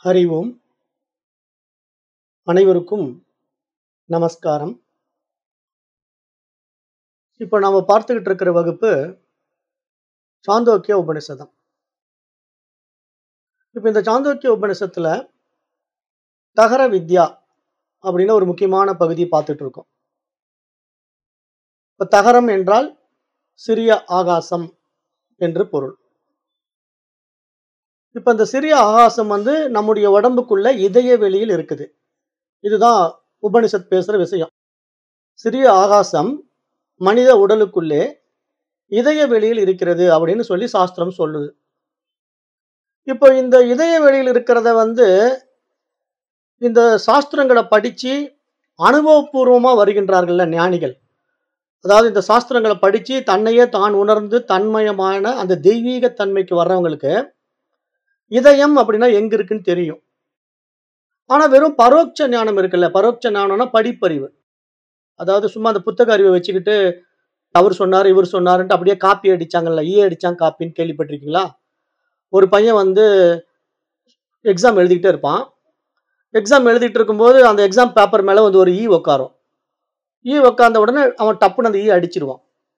ஹரி ஓம் அனைவருக்கும் நமஸ்காரம் இப்போ நாம பார்த்துக்கிட்டு இருக்கிற வகுப்பு சாந்தோக்கிய உபனிஷதம் இப்போ இந்த சாந்தோக்கிய உபனிஷத்துல தகர வித்யா அப்படின்னு ஒரு முக்கியமான பகுதி பார்த்துட்டு இருக்கோம் இப்போ தகரம் என்றால் சிறிய ஆகாசம் என்று பொருள் இப்போ இந்த சிறிய ஆகாசம் வந்து நம்முடைய உடம்புக்குள்ள இதய வெளியில் இருக்குது இதுதான் உபனிஷத் பேசுற விஷயம் சிறிய ஆகாசம் மனித உடலுக்குள்ளே இதய வெளியில் இருக்கிறது அப்படின்னு சொல்லி சாஸ்திரம் சொல்லுது இப்போ இந்த இதய வெளியில் இருக்கிறத வந்து இந்த சாஸ்திரங்களை படிச்சு அனுபவபூர்வமா வருகின்றார்கள்ல ஞானிகள் அதாவது இந்த சாஸ்திரங்களை படிச்சு தன்னையே தான் உணர்ந்து தன்மயமான அந்த தெய்வீக தன்மைக்கு வர்றவங்களுக்கு இதயம் அப்படின்னா எங்க இருக்குன்னு தெரியும் ஆனா வெறும் பரோட்ச ஞானம் இருக்குல்ல பரோட்ச ஞானம்னா படிப்பறிவு அதாவது சும்மா அந்த புத்தக அறிவை வச்சுக்கிட்டு அவர் சொன்னார் இவர் சொன்னாருன்ட்டு அப்படியே காப்பி அடிச்சாங்கல்ல ஈ அடிச்சாங்க காப்பின்னு கேள்விப்பட்டிருக்கீங்களா ஒரு பையன் வந்து எக்ஸாம் எழுதிக்கிட்டே இருப்பான் எக்ஸாம் எழுதிட்டு இருக்கும்போது அந்த எக்ஸாம் பேப்பர் மேல வந்து ஒரு ஈ உக்காரும் ஈ உக்காந்த உடனே அவன் டப்புன்னு அந்த ஈ அடிச்சிருவான்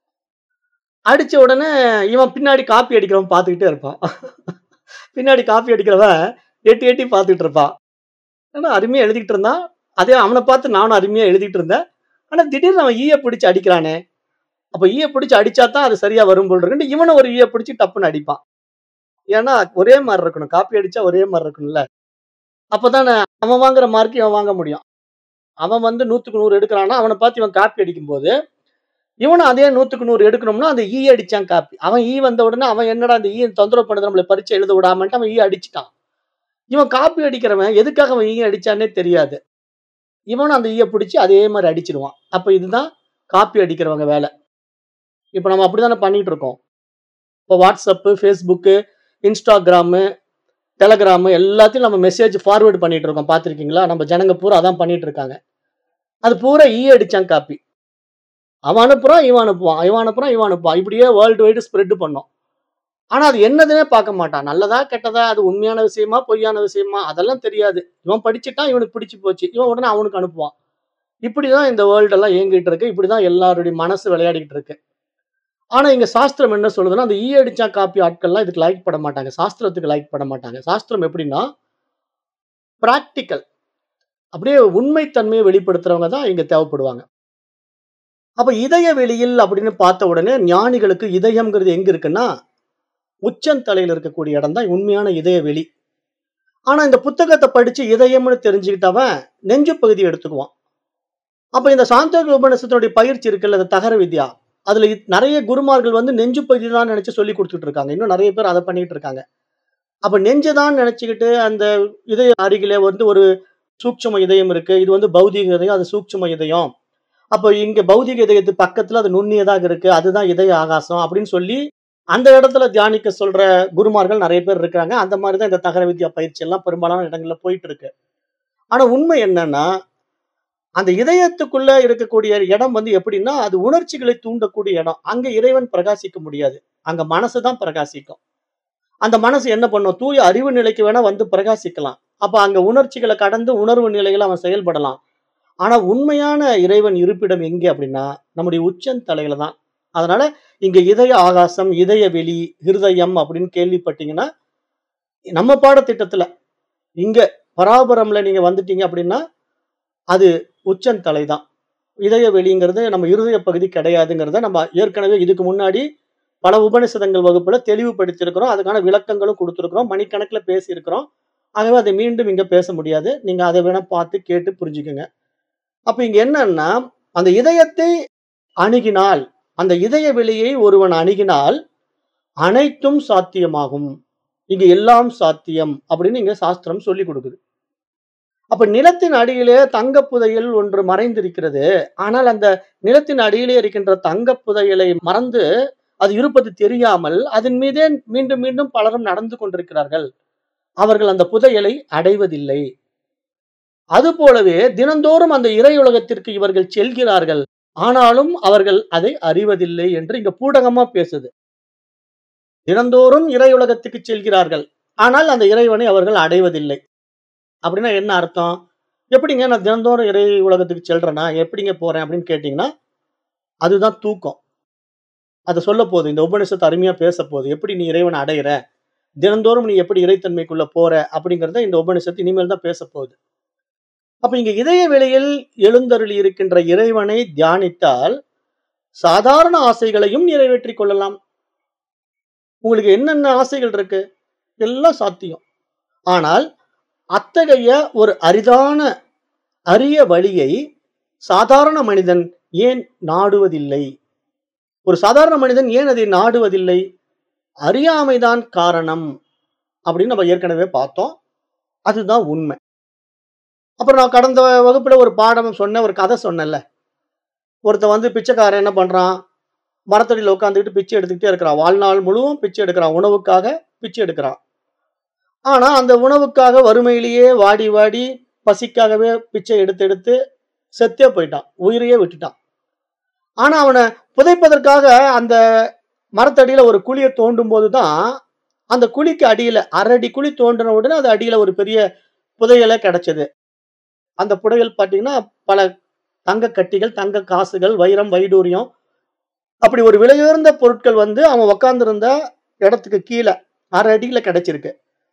அடிச்ச உடனே இவன் பின்னாடி காப்பி அடிக்கிறவன் பார்த்துக்கிட்டே இருப்பான் பின்னாடி காப்பி அடிக்கிறவன் எட்டி எட்டி பார்த்துட்டு இருப்பான் ஆனா அருமையா எழுதிட்டு இருந்தான் அதே அவனை பார்த்து நானும் அருமையா எழுதிட்டு இருந்தேன் ஆனா திடீர்னு அவன் ஈய பிடிச்சு அடிக்கிறானே அப்ப ஈய பிடிச்சு அடிச்சா தான் அது சரியா வரும் போல் இருக்குன்னு இவனும் ஒரு ஈய பிடிச்சு டப்புன்னு அடிப்பான் ஏன்னா ஒரே மாதிரி இருக்கணும் காப்பி அடிச்சா ஒரே மாதிரி இருக்கணும்ல அப்பதானே அவன் வாங்குற மார்க் இவன் வாங்க முடியும் அவன் வந்து நூத்துக்கு நூறு எடுக்கிறான்னா அவனை பார்த்து இவன் காப்பி அடிக்கும் போது இவனும் அதே நூத்துக்கு நூறு எடுக்கணும்னா அந்த ஈ அடிச்சான் காப்பி அவன் ஈ வந்த உடனே அவன் என்னடா அந்த ஈ தொந்தரவு பண்ணுது நம்மளை பரிச்சை எழுத விடாமன்ட்டு அவன் ஈ அடிச்சிட்டான் இவன் காப்பி அடிக்கிறவன் எதுக்காக அவன் ஈ அடிச்சானே தெரியாது இவனும் அந்த ஈய பிடிச்சி அதே மாதிரி அடிச்சிருவான் அப்ப இதுதான் காப்பி அடிக்கிறவங்க வேலை இப்போ நம்ம அப்படிதானே பண்ணிட்டு இருக்கோம் இப்போ வாட்ஸ்அப்பு ஃபேஸ்புக்கு இன்ஸ்டாகிராமு டெலகிராமு எல்லாத்தையும் நம்ம மெசேஜ் ஃபார்வேர்டு பண்ணிட்டு இருக்கோம் பார்த்துருக்கீங்களா நம்ம ஜனங்க பூரா அதான் பண்ணிட்டு இருக்காங்க அது பூரா ஈ அடிச்சான் காப்பி அவன் அனுப்புறான் இவன் அனுப்புவான் இவன் அனுப்புறான் இவன் அனுப்புவான் இப்படியே வேர்ல்டு வைடு ஸ்ப்ரெட் பண்ணோம் ஆனா அது என்னதுன்னே பார்க்க மாட்டான் நல்லதா கெட்டதா அது உண்மையான விஷயமா பொய்யான விஷயமா அதெல்லாம் தெரியாது இவன் படிச்சுட்டான் இவனுக்கு பிடிச்சு போச்சு இவன் உடனே அவனுக்கு அனுப்புவான் இப்படிதான் இந்த வேர்ல்டு எல்லாம் இயங்கிட்டு இருக்கு இப்படிதான் எல்லாருடைய மனசு விளையாடிக்கிட்டு இருக்கு ஆனா இங்க சாஸ்திரம் என்ன சொல்லுதுன்னா அந்த ஈ அடிச்சா காப்பி ஆட்கள்லாம் இதுக்கு லைக் பண்ண மாட்டாங்க சாஸ்திரத்துக்கு லைக் பண்ண மாட்டாங்க சாஸ்திரம் எப்படின்னா பிராக்டிக்கல் அப்படியே உண்மைத்தன்மையை வெளிப்படுத்துறவங்க தான் இங்க தேவைப்படுவாங்க அப்ப இதய வெளியில் அப்படின்னு பார்த்த உடனே ஞானிகளுக்கு இதயம்ங்கிறது எங்க இருக்குன்னா உச்சந்தலையில் இருக்கக்கூடிய இடம் தான் உண்மையான இதய வெளி ஆனா இந்த புத்தகத்தை படிச்சு இதயம்னு தெரிஞ்சுக்கிட்டவன் நெஞ்சு பகுதி எடுத்துக்குவான் அப்ப இந்த சாந்தோக உபநிஷத்தினுடைய பயிற்சி இருக்குல்ல இந்த தகர வித்யா அதுல இத்- நிறைய குருமார்கள் வந்து நெஞ்சு பகுதி தான் நினைச்சு சொல்லி கொடுத்துட்டு இருக்காங்க இன்னும் நிறைய பேர் அதை பண்ணிட்டு இருக்காங்க அப்ப நெஞ்சுதான் நினைச்சுக்கிட்டு அந்த இதய அருகிலே வந்து ஒரு சூட்சும இதயம் இருக்கு இது வந்து பௌதிக இதயம் அது சூட்சும இதயம் அப்போ இங்க பௌதிக இதயத்து பக்கத்துல அது நுண்ணியதாக இருக்கு அதுதான் இதய ஆகாசம் அப்படின்னு சொல்லி அந்த இடத்துல தியானிக்க சொல்ற குருமார்கள் நிறைய பேர் இருக்காங்க அந்த மாதிரி தான் இந்த தகர வித்யா பயிற்சி எல்லாம் பெரும்பாலான இடங்கள்ல போயிட்டு இருக்கு ஆனா உண்மை என்னன்னா அந்த இதயத்துக்குள்ள இருக்கக்கூடிய இடம் வந்து எப்படின்னா அது உணர்ச்சிகளை தூண்டக்கூடிய இடம் அங்க இறைவன் பிரகாசிக்க முடியாது அங்க மனசு தான் பிரகாசிக்கும் அந்த மனசு என்ன பண்ணும் தூய அறிவு நிலைக்கு வேணா வந்து பிரகாசிக்கலாம் அப்ப அங்க உணர்ச்சிகளை கடந்து உணர்வு நிலைகளை அவன் செயல்படலாம் ஆனா உண்மையான இறைவன் இருப்பிடம் எங்கே அப்படின்னா நம்முடைய உச்சந்தலையில தான் அதனால இங்க இதய ஆகாசம் இதய வெளி ஹிருதயம் அப்படின்னு கேள்விப்பட்டீங்கன்னா நம்ம பாடத்திட்டத்துல இங்க பராபரம்ல நீங்க வந்துட்டீங்க அப்படின்னா அது உச்சந்தலை தான் இதய வெளிங்கிறது நம்ம இருதய பகுதி கிடையாதுங்கிறத நம்ம ஏற்கனவே இதுக்கு முன்னாடி பல உபனிஷதங்கள் வகுப்புல தெளிவுபடுத்தியிருக்கிறோம் அதுக்கான விளக்கங்களும் கொடுத்துருக்கிறோம் மணிக்கணக்குல பேசியிருக்கிறோம் ஆகவே அதை மீண்டும் இங்க பேச முடியாது நீங்க அதை வேணா பார்த்து கேட்டு புரிஞ்சுக்கோங்க அப்ப இங்க என்னன்னா அந்த இதயத்தை அணுகினால் அந்த இதய வெளியை ஒருவன் அணுகினால் அனைத்தும் சாத்தியமாகும் இங்க எல்லாம் சாத்தியம் அப்படின்னு இங்க சாஸ்திரம் சொல்லி கொடுக்குது அப்ப நிலத்தின் அடியிலே தங்க புதையல் ஒன்று மறைந்திருக்கிறது ஆனால் அந்த நிலத்தின் அடியிலே இருக்கின்ற தங்க புதையலை மறந்து அது இருப்பது தெரியாமல் அதன் மீதே மீண்டும் மீண்டும் பலரும் நடந்து கொண்டிருக்கிறார்கள் அவர்கள் அந்த புதையலை அடைவதில்லை அதுபோலவே தினந்தோறும் அந்த இறையுலகத்திற்கு இவர்கள் செல்கிறார்கள் ஆனாலும் அவர்கள் அதை அறிவதில்லை என்று இங்க பூடகமா பேசுது தினந்தோறும் இறையுலகத்துக்கு செல்கிறார்கள் ஆனால் அந்த இறைவனை அவர்கள் அடைவதில்லை அப்படின்னா என்ன அர்த்தம் எப்படிங்க நான் தினந்தோறும் இறை உலகத்துக்கு செல்றேனா எப்படிங்க போறேன் அப்படின்னு கேட்டிங்கன்னா அதுதான் தூக்கம் அதை சொல்ல போகுது இந்த உபநிஷத்து அருமையா பேச போகுது எப்படி நீ இறைவனை அடையிற தினந்தோறும் நீ எப்படி இறைத்தன்மைக்குள்ள போற அப்படிங்கறத இந்த உபநிஷத்து இனிமேல் தான் பேச போகுது அப்ப இங்க இதய வெளியில் எழுந்தருளி இருக்கின்ற இறைவனை தியானித்தால் சாதாரண ஆசைகளையும் நிறைவேற்றிக் கொள்ளலாம் உங்களுக்கு என்னென்ன ஆசைகள் இருக்கு எல்லாம் சாத்தியம் ஆனால் அத்தகைய ஒரு அரிதான அரிய வழியை சாதாரண மனிதன் ஏன் நாடுவதில்லை ஒரு சாதாரண மனிதன் ஏன் அதை நாடுவதில்லை அறியாமைதான் காரணம் அப்படின்னு நம்ம ஏற்கனவே பார்த்தோம் அதுதான் உண்மை அப்புறம் நான் கடந்த வகுப்புல ஒரு பாடம் சொன்னேன் ஒரு கதை சொன்னேன்ல ஒருத்தன் வந்து பிச்சைக்காரன் என்ன பண்றான் மரத்தடியில் உட்காந்துக்கிட்டு பிச்சை எடுத்துக்கிட்டே இருக்கிறான் வாழ்நாள் முழுவதும் பிச்சை எடுக்கிறான் உணவுக்காக பிச்சை எடுக்கிறான் ஆனா அந்த உணவுக்காக வறுமையிலேயே வாடி வாடி பசிக்காகவே பிச்சை எடுத்து எடுத்து செத்தே போயிட்டான் உயிரையே விட்டுட்டான் ஆனா அவனை புதைப்பதற்காக அந்த மரத்தடியில ஒரு குழியை தோண்டும் போதுதான் அந்த குழிக்கு அடியில அரடி குழி தோண்டின உடனே அது அடியில ஒரு பெரிய புதையலை கிடைச்சது அந்த புதையல் பார்த்தீங்கன்னா பல தங்க கட்டிகள் தங்க காசுகள் வைரம் வைடூரியம் அப்படி ஒரு விலையுயர்ந்த பொருட்கள் வந்து அவன் உக்காந்துருந்த இடத்துக்கு கீழே அரை அடியில கிடைச்சிருக்கு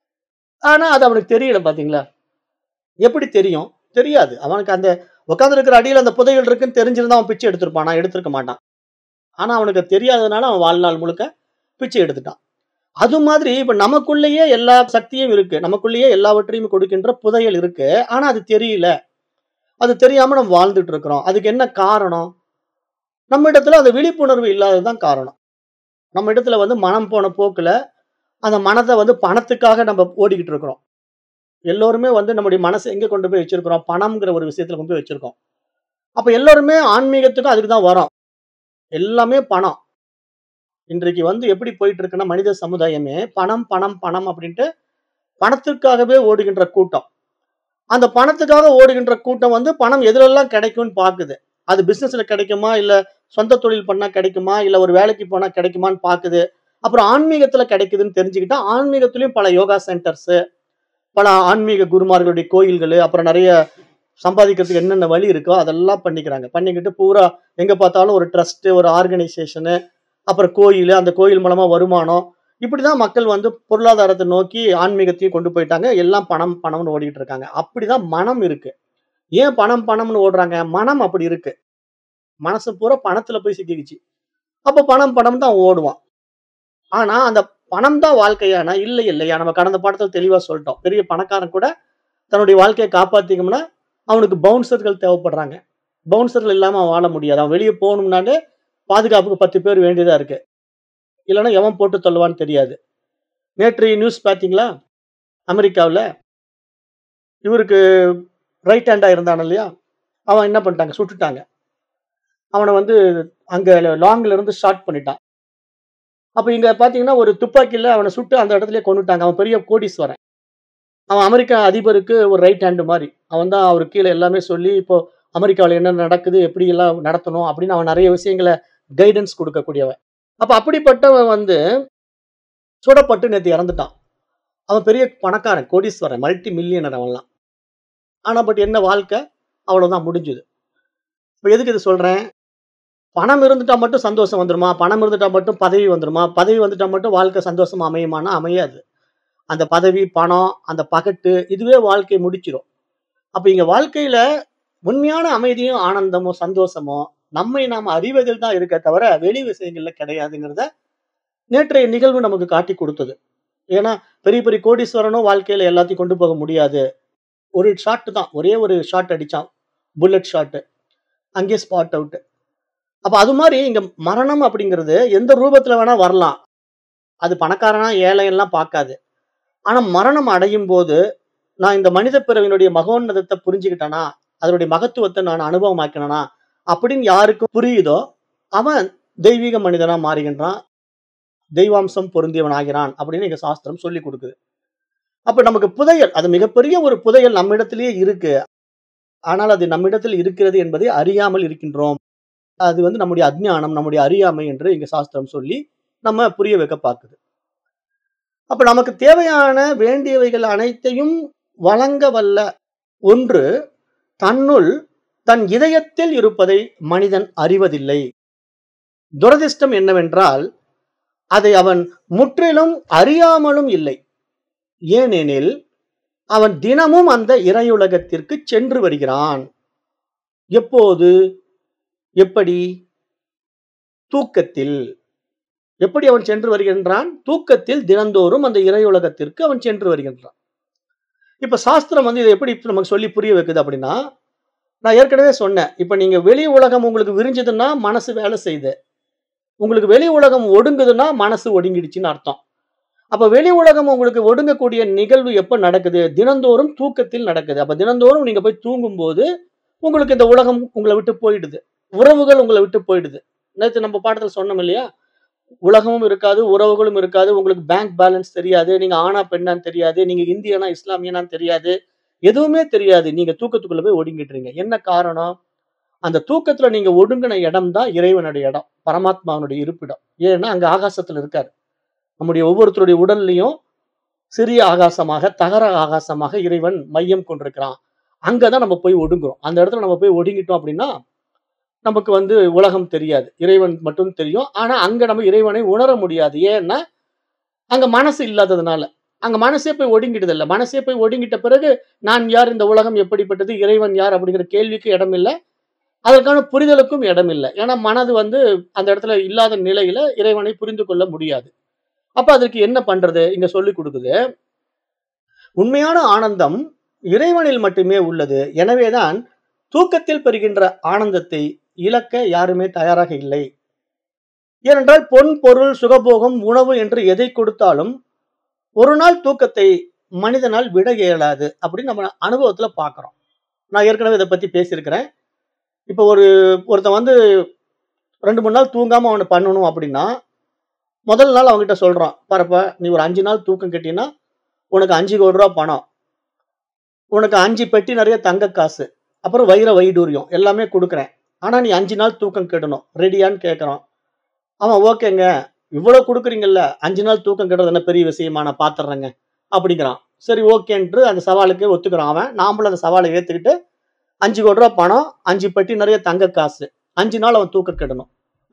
ஆனா அது அவனுக்கு தெரியல பாத்தீங்களா எப்படி தெரியும் தெரியாது அவனுக்கு அந்த உட்காந்துருக்கிற அடியில் அந்த புதையல் இருக்குன்னு தெரிஞ்சிருந்தா அவன் பிச்சை எடுத்திருப்பானா எடுத்திருக்க மாட்டான் ஆனா அவனுக்கு தெரியாததுனால அவன் வாழ்நாள் முழுக்க பிச்சை எடுத்துட்டான் அது மாதிரி இப்ப நமக்குள்ளேயே எல்லா சக்தியும் இருக்கு நமக்குள்ளேயே எல்லாவற்றையும் கொடுக்கின்ற புதையல் இருக்கு ஆனா அது தெரியல அது தெரியாம நம்ம வாழ்ந்துட்டு இருக்கிறோம் அதுக்கு என்ன காரணம் நம்ம இடத்துல அந்த விழிப்புணர்வு இல்லாததுதான் காரணம் நம்ம இடத்துல வந்து மனம் போன போக்குல அந்த மனதை வந்து பணத்துக்காக நம்ம ஓடிக்கிட்டு இருக்கிறோம் எல்லோருமே வந்து நம்முடைய மனசை எங்க கொண்டு போய் வச்சிருக்கிறோம் பணம்ங்கிற ஒரு விஷயத்துல கொண்டு போய் வச்சிருக்கோம் அப்ப எல்லாருமே ஆன்மீகத்துக்கும் அதுக்கு தான் வரோம் எல்லாமே பணம் இன்றைக்கு வந்து எப்படி போயிட்டு இருக்குன்னா மனித சமுதாயமே பணம் பணம் பணம் அப்படின்ட்டு பணத்திற்காகவே ஓடுகின்ற கூட்டம் அந்த பணத்துக்காக ஓடுகின்ற கூட்டம் வந்து பணம் எதுலெல்லாம் கிடைக்கும்னு பாக்குது அது பிசினஸ்ல கிடைக்குமா இல்ல சொந்த தொழில் பண்ணா கிடைக்குமா இல்ல ஒரு வேலைக்கு போனா கிடைக்குமான்னு பாக்குது அப்புறம் ஆன்மீகத்துல கிடைக்குதுன்னு தெரிஞ்சுக்கிட்டா ஆன்மீகத்திலயும் பல யோகா சென்டர்ஸ் பல ஆன்மீக குருமார்களுடைய கோயில்கள் அப்புறம் நிறைய சம்பாதிக்கிறதுக்கு என்னென்ன வழி இருக்கோ அதெல்லாம் பண்ணிக்கிறாங்க பண்ணிக்கிட்டு பூரா எங்க பார்த்தாலும் ஒரு ட்ரஸ்ட் ஒரு ஆர்கனைசேஷனு அப்புறம் கோயில் அந்த கோயில் மூலமா வருமானம் இப்படிதான் மக்கள் வந்து பொருளாதாரத்தை நோக்கி ஆன்மீகத்தையும் கொண்டு போயிட்டாங்க எல்லாம் பணம் பணம்னு ஓடிட்டு இருக்காங்க அப்படிதான் மனம் இருக்கு ஏன் பணம் பணம்னு ஓடுறாங்க மனம் அப்படி இருக்கு மனசு பூரா பணத்துல போய் சிக்கிக்குச்சு அப்ப பணம் பணம் தான் ஓடுவான் ஆனா அந்த பணம் தான் வாழ்க்கையானா இல்லை இல்லையா நம்ம கடந்த பாடத்தில் தெளிவா சொல்லிட்டோம் பெரிய பணக்காரன் கூட தன்னுடைய வாழ்க்கையை காப்பாத்திக்கணும்னா அவனுக்கு பவுன்சர்கள் தேவைப்படுறாங்க பவுன்சர்கள் இல்லாம அவன் வாழ முடியாது அவன் வெளியே போகணும்னாலே பாதுகாப்புக்கு பத்து பேர் வேண்டியதா இருக்கு இல்லைன்னா எவன் போட்டு தள்ளுவான்னு தெரியாது நேற்று நியூஸ் பார்த்தீங்களா அமெரிக்காவில் இவருக்கு ரைட் ஹேண்டா இருந்தான் இல்லையா அவன் என்ன பண்ணிட்டாங்க சுட்டுட்டாங்க அவனை வந்து அங்க லாங்ல இருந்து ஷார்ட் பண்ணிட்டான் அப்ப இங்க பாத்தீங்கன்னா ஒரு துப்பாக்கியில அவனை சுட்டு அந்த இடத்துலயே கொண்டுட்டாங்க அவன் பெரிய கோடீஸ்வரன் அவன் அமெரிக்கா அதிபருக்கு ஒரு ரைட் ஹேண்டு மாதிரி அவன் தான் அவர் கீழே எல்லாமே சொல்லி இப்போ அமெரிக்காவில் என்ன நடக்குது எப்படி எல்லாம் நடத்தணும் அப்படின்னு அவன் நிறைய விஷயங்களை கைடன்ஸ் கொடுக்கக்கூடியவன் அப்ப அப்படிப்பட்டவன் வந்து சுடப்பட்டு நேற்று இறந்துட்டான் அவன் பெரிய பணக்காரன் கோடீஸ்வரன் மல்டி மில்லியனர் அவன்லாம் ஆனா பட் என்ன வாழ்க்கை அவ்வளவுதான் முடிஞ்சுது இப்போ எதுக்கு இது சொல்றேன் பணம் இருந்துட்டா மட்டும் சந்தோஷம் வந்துருமா பணம் இருந்துட்டா மட்டும் பதவி வந்துருமா பதவி வந்துட்டா மட்டும் வாழ்க்கை சந்தோஷமா அமையுமானா அமையாது அந்த பதவி பணம் அந்த பகட்டு இதுவே வாழ்க்கையை முடிச்சிடும் அப்ப இங்க வாழ்க்கையில உண்மையான அமைதியும் ஆனந்தமும் சந்தோஷமோ நம்மை நாம் அறிவதில் தான் இருக்க தவிர வெளி விஷயங்கள்ல கிடையாதுங்கிறத நேற்றைய நிகழ்வு நமக்கு காட்டி கொடுத்தது ஏன்னா பெரிய பெரிய கோடீஸ்வரனும் வாழ்க்கையில எல்லாத்தையும் கொண்டு போக முடியாது ஒரு ஷாட் தான் ஒரே ஒரு ஷாட் அடிச்சான் புல்லட் ஷாட்டு அங்கேயே ஸ்பாட் அவுட் அப்ப அது மாதிரி இங்க மரணம் அப்படிங்கிறது எந்த ரூபத்துல வேணா வரலாம் அது பணக்காரனா ஏழை எல்லாம் பார்க்காது ஆனா மரணம் அடையும் போது நான் இந்த மனித பிறவினுடைய மகோன்னதத்தை புரிஞ்சுக்கிட்டேனா அதனுடைய மகத்துவத்தை நான் அனுபவமாக்கினா அப்படின்னு யாருக்கு புரியுதோ அவன் தெய்வீக மனிதனா மாறுகின்றான் தெய்வாம்சம் பொருந்தியவன் ஆகிறான் அப்படின்னு எங்க சாஸ்திரம் சொல்லி கொடுக்குது அப்ப நமக்கு புதையல் அது மிகப்பெரிய ஒரு புதையல் நம்மிடத்திலேயே இருக்கு ஆனால் அது நம்மிடத்தில் இருக்கிறது என்பதை அறியாமல் இருக்கின்றோம் அது வந்து நம்முடைய அஜ்ஞானம் நம்முடைய அறியாமை என்று இங்க சாஸ்திரம் சொல்லி நம்ம புரிய வைக்க பார்க்குது அப்ப நமக்கு தேவையான வேண்டியவைகள் அனைத்தையும் வழங்க வல்ல ஒன்று தன்னுள் தன் இதயத்தில் இருப்பதை மனிதன் அறிவதில்லை துரதிர்ஷ்டம் என்னவென்றால் அதை அவன் முற்றிலும் அறியாமலும் இல்லை ஏனெனில் அவன் தினமும் அந்த இறையுலகத்திற்கு சென்று வருகிறான் எப்போது எப்படி தூக்கத்தில் எப்படி அவன் சென்று வருகின்றான் தூக்கத்தில் தினந்தோறும் அந்த இறையுலகத்திற்கு அவன் சென்று வருகின்றான் இப்ப சாஸ்திரம் வந்து இதை எப்படி நமக்கு சொல்லி புரிய வைக்குது அப்படின்னா நான் ஏற்கனவே சொன்னேன் இப்ப நீங்க வெளி உலகம் உங்களுக்கு விரிஞ்சதுன்னா மனசு வேலை செய்யுது உங்களுக்கு வெளி உலகம் ஒடுங்குதுன்னா மனசு ஒடுங்கிடுச்சுன்னு அர்த்தம் அப்ப வெளி உலகம் உங்களுக்கு ஒடுங்கக்கூடிய நிகழ்வு எப்ப நடக்குது தினந்தோறும் தூக்கத்தில் நடக்குது அப்ப தினந்தோறும் நீங்க போய் தூங்கும்போது உங்களுக்கு இந்த உலகம் உங்களை விட்டு போயிடுது உறவுகள் உங்களை விட்டு போயிடுது நேற்று நம்ம பாடத்தில் சொன்னோம் இல்லையா உலகமும் இருக்காது உறவுகளும் இருக்காது உங்களுக்கு பேங்க் பேலன்ஸ் தெரியாது நீங்க ஆனா பெண்ணான்னு தெரியாது நீங்க இந்தியனா இஸ்லாமியனான்னு தெரியாது எதுவுமே தெரியாது நீங்க தூக்கத்துக்குள்ள போய் ஒடுங்கிட்டுறீங்க என்ன காரணம் அந்த தூக்கத்துல நீங்க ஒடுங்கின இடம் தான் இறைவனுடைய இடம் பரமாத்மாவனுடைய இருப்பிடம் ஏன்னா அங்க ஆகாசத்துல இருக்காரு நம்முடைய ஒவ்வொருத்தருடைய உடல்லையும் சிறிய ஆகாசமாக தகர ஆகாசமாக இறைவன் மையம் கொண்டிருக்கிறான் அங்கதான் நம்ம போய் ஒடுங்குறோம் அந்த இடத்துல நம்ம போய் ஒடுங்கிட்டோம் அப்படின்னா நமக்கு வந்து உலகம் தெரியாது இறைவன் மட்டும் தெரியும் ஆனா அங்க நம்ம இறைவனை உணர முடியாது ஏன்னா அங்க மனசு இல்லாததுனால அங்க மனசே போய் ஒடுங்கிட்டது இல்லை மனசே போய் ஒடுங்கிட்ட பிறகு நான் யார் இந்த உலகம் எப்படிப்பட்டது இறைவன் யார் அப்படிங்கிற கேள்விக்கு இடம் இல்லை அதற்கான புரிதலுக்கும் இடம் இல்லை ஏன்னா மனது வந்து அந்த இடத்துல இல்லாத நிலையில இறைவனை புரிந்து கொள்ள முடியாது அப்ப அதற்கு என்ன பண்றது இங்க சொல்லி கொடுக்குது உண்மையான ஆனந்தம் இறைவனில் மட்டுமே உள்ளது எனவேதான் தூக்கத்தில் பெறுகின்ற ஆனந்தத்தை இழக்க யாருமே தயாராக இல்லை ஏனென்றால் பொன் பொருள் சுகபோகம் உணவு என்று எதை கொடுத்தாலும் ஒரு நாள் தூக்கத்தை மனிதனால் விட இயலாது அப்படின்னு நம்ம அனுபவத்துல பார்க்கிறோம் நான் ஏற்கனவே இதை பத்தி பேசியிருக்கிறேன் இப்போ ஒரு ஒருத்தன் வந்து ரெண்டு மூணு நாள் தூங்காம அவனை பண்ணணும் அப்படின்னா முதல் நாள் அவன்கிட்ட சொல்றான் பாருப்பா நீ ஒரு அஞ்சு நாள் தூக்கம் கட்டினா உனக்கு அஞ்சு கோடி ரூபா பணம் உனக்கு அஞ்சு பெட்டி நிறைய தங்க காசு அப்புறம் வைர வைடூரியம் எல்லாமே கொடுக்குறேன் ஆனா நீ அஞ்சு நாள் தூக்கம் கெடணும் ரெடியான்னு கேட்குறான் அவன் ஓகேங்க இவ்வளோ கொடுக்குறீங்கல்ல அஞ்சு நாள் தூக்கம் கெடுறது என்ன பெரிய விஷயமா நான் பார்த்துட்றேங்க அப்படிங்கிறான் சரி ஓகேன்ட்டு அந்த சவாலுக்கு ஒத்துக்கிறான் அவன் நாமளும் அந்த சவாலை ஏற்றுக்கிட்டு அஞ்சு கோடி ரூபா பணம் அஞ்சு பெட்டி நிறைய தங்க காசு அஞ்சு நாள் அவன் தூக்கம் கெடணும்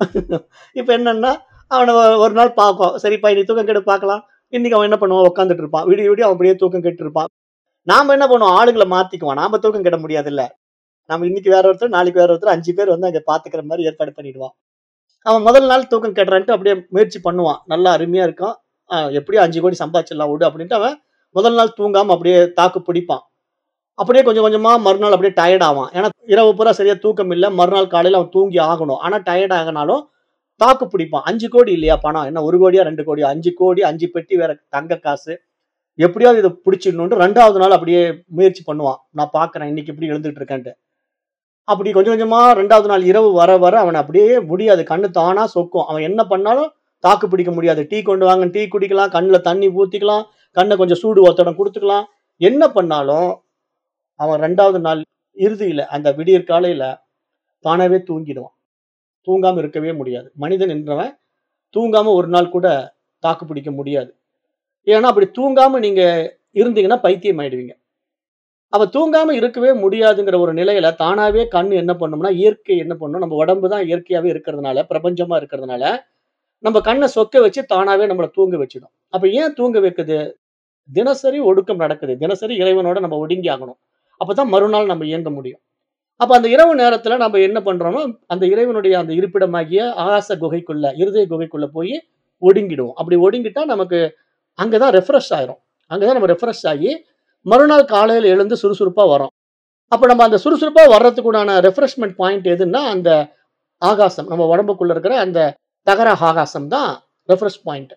இப்போ என்னன்னா அவனை ஒ- ஒரு நாள் பார்ப்போம் சரிப்பா நீ தூக்கம் கெடு பார்க்கலாம் இன்னைக்கு அவன் என்ன பண்ணுவான் உட்காந்துட்டு இருப்பான் விடிய விடிய அவன் அப்படியே தூக்கம் கெட்டு இருப்பான் நாம என்ன பண்ணுவோம் ஆளுங்களை மாத்திக்குவோம் நாம தூக்கம் கெட முடியாதுல்ல நம்ம இன்னைக்கு வேற ஒருத்தர் நாளைக்கு வேற ஒருத்தர் அஞ்சு பேர் வந்து அங்க பாத்துக்கிற மாதிரி ஏற்பாடு பண்ணிடுவான் அவன் முதல் நாள் தூக்கம் கெட்டுறான்ட்டு அப்படியே முயற்சி பண்ணுவான் நல்லா அருமையா இருக்கும் ஆஹ் எப்படியும் அஞ்சு கோடி சம்பாதிச்சிடலாம் விடு அப்படின்ட்டு அவன் முதல் நாள் தூங்காம அப்படியே தாக்கு பிடிப்பான் அப்படியே கொஞ்சம் கொஞ்சமா மறுநாள் அப்படியே டயர்ட் ஆவான் ஏன்னா இரவு பூரா சரியா தூக்கம் இல்லை மறுநாள் காலையில அவன் தூங்கி ஆகணும் ஆனா டயர்ட் ஆகினாலும் தாக்கு பிடிப்பான் அஞ்சு கோடி இல்லையா பணம் என்ன ஒரு கோடியா ரெண்டு கோடியா அஞ்சு கோடி அஞ்சு பெட்டி வேற தங்க காசு எப்படியாவது இதை பிடிச்சிடணும்னு ரெண்டாவது நாள் அப்படியே முயற்சி பண்ணுவான் நான் பார்க்கறேன் இன்னைக்கு இப்படி எழுந்துட்டு இருக்கேன்ட்டு அப்படி கொஞ்சம் கொஞ்சமா ரெண்டாவது நாள் இரவு வர வர அவன் அப்படியே முடியாது கண்ணு தானா சொக்கும் அவன் என்ன பண்ணாலும் தாக்கு பிடிக்க முடியாது டீ கொண்டு வாங்க டீ குடிக்கலாம் கண்ணில் தண்ணி ஊத்திக்கலாம் கண்ணை கொஞ்சம் சூடு ஒத்தடம் கொடுத்துக்கலாம் என்ன பண்ணாலும் அவன் ரெண்டாவது நாள் இறுதியில அந்த விடியற் காலையில தானாவே தூங்கிடுவான் தூங்காம இருக்கவே முடியாது மனிதன் என்றவன் தூங்காம ஒரு நாள் கூட தாக்கு பிடிக்க முடியாது ஏன்னா அப்படி தூங்காம நீங்க இருந்தீங்கன்னா பைத்தியம் ஆயிடுவீங்க அப்ப தூங்காம இருக்கவே முடியாதுங்கிற ஒரு நிலையில தானாவே கண் என்ன பண்ணும்னா இயற்கை என்ன பண்ணும் நம்ம உடம்பு தான் இயற்கையாவே இருக்கிறதுனால பிரபஞ்சமா இருக்கிறதுனால நம்ம கண்ணை சொக்க வச்சு தானாவே நம்மளை தூங்க வச்சிடும் அப்ப ஏன் தூங்க வைக்குது தினசரி ஒடுக்கம் நடக்குது தினசரி இறைவனோட நம்ம ஒடுங்கி ஆகணும் அப்பதான் மறுநாள் நம்ம இயங்க முடியும் அப்ப அந்த இரவு நேரத்துல நம்ம என்ன பண்றோம்னா அந்த இறைவனுடைய அந்த இருப்பிடமாகிய ஆகாச குகைக்குள்ள இருதய குகைக்குள்ள போய் ஒடுங்கிடுவோம் அப்படி ஒடுங்கிட்டா நமக்கு அங்கதான் ரெஃப்ரெஷ் ஆயிரும் அங்கதான் நம்ம ரெஃப்ரெஷ் ஆகி மறுநாள் காலையில எழுந்து சுறுசுறுப்பா வரோம் அப்ப நம்ம அந்த சுறுசுறுப்பா வர்றதுக்குண்டான ரெஃப்ரெஷ்மெண்ட் பாயிண்ட் எதுன்னா அந்த ஆகாசம் நம்ம உடம்புக்குள்ள இருக்கிற அந்த தகர ஆகாசம் தான் ரெஃப்ரெஷ் பாயிண்ட்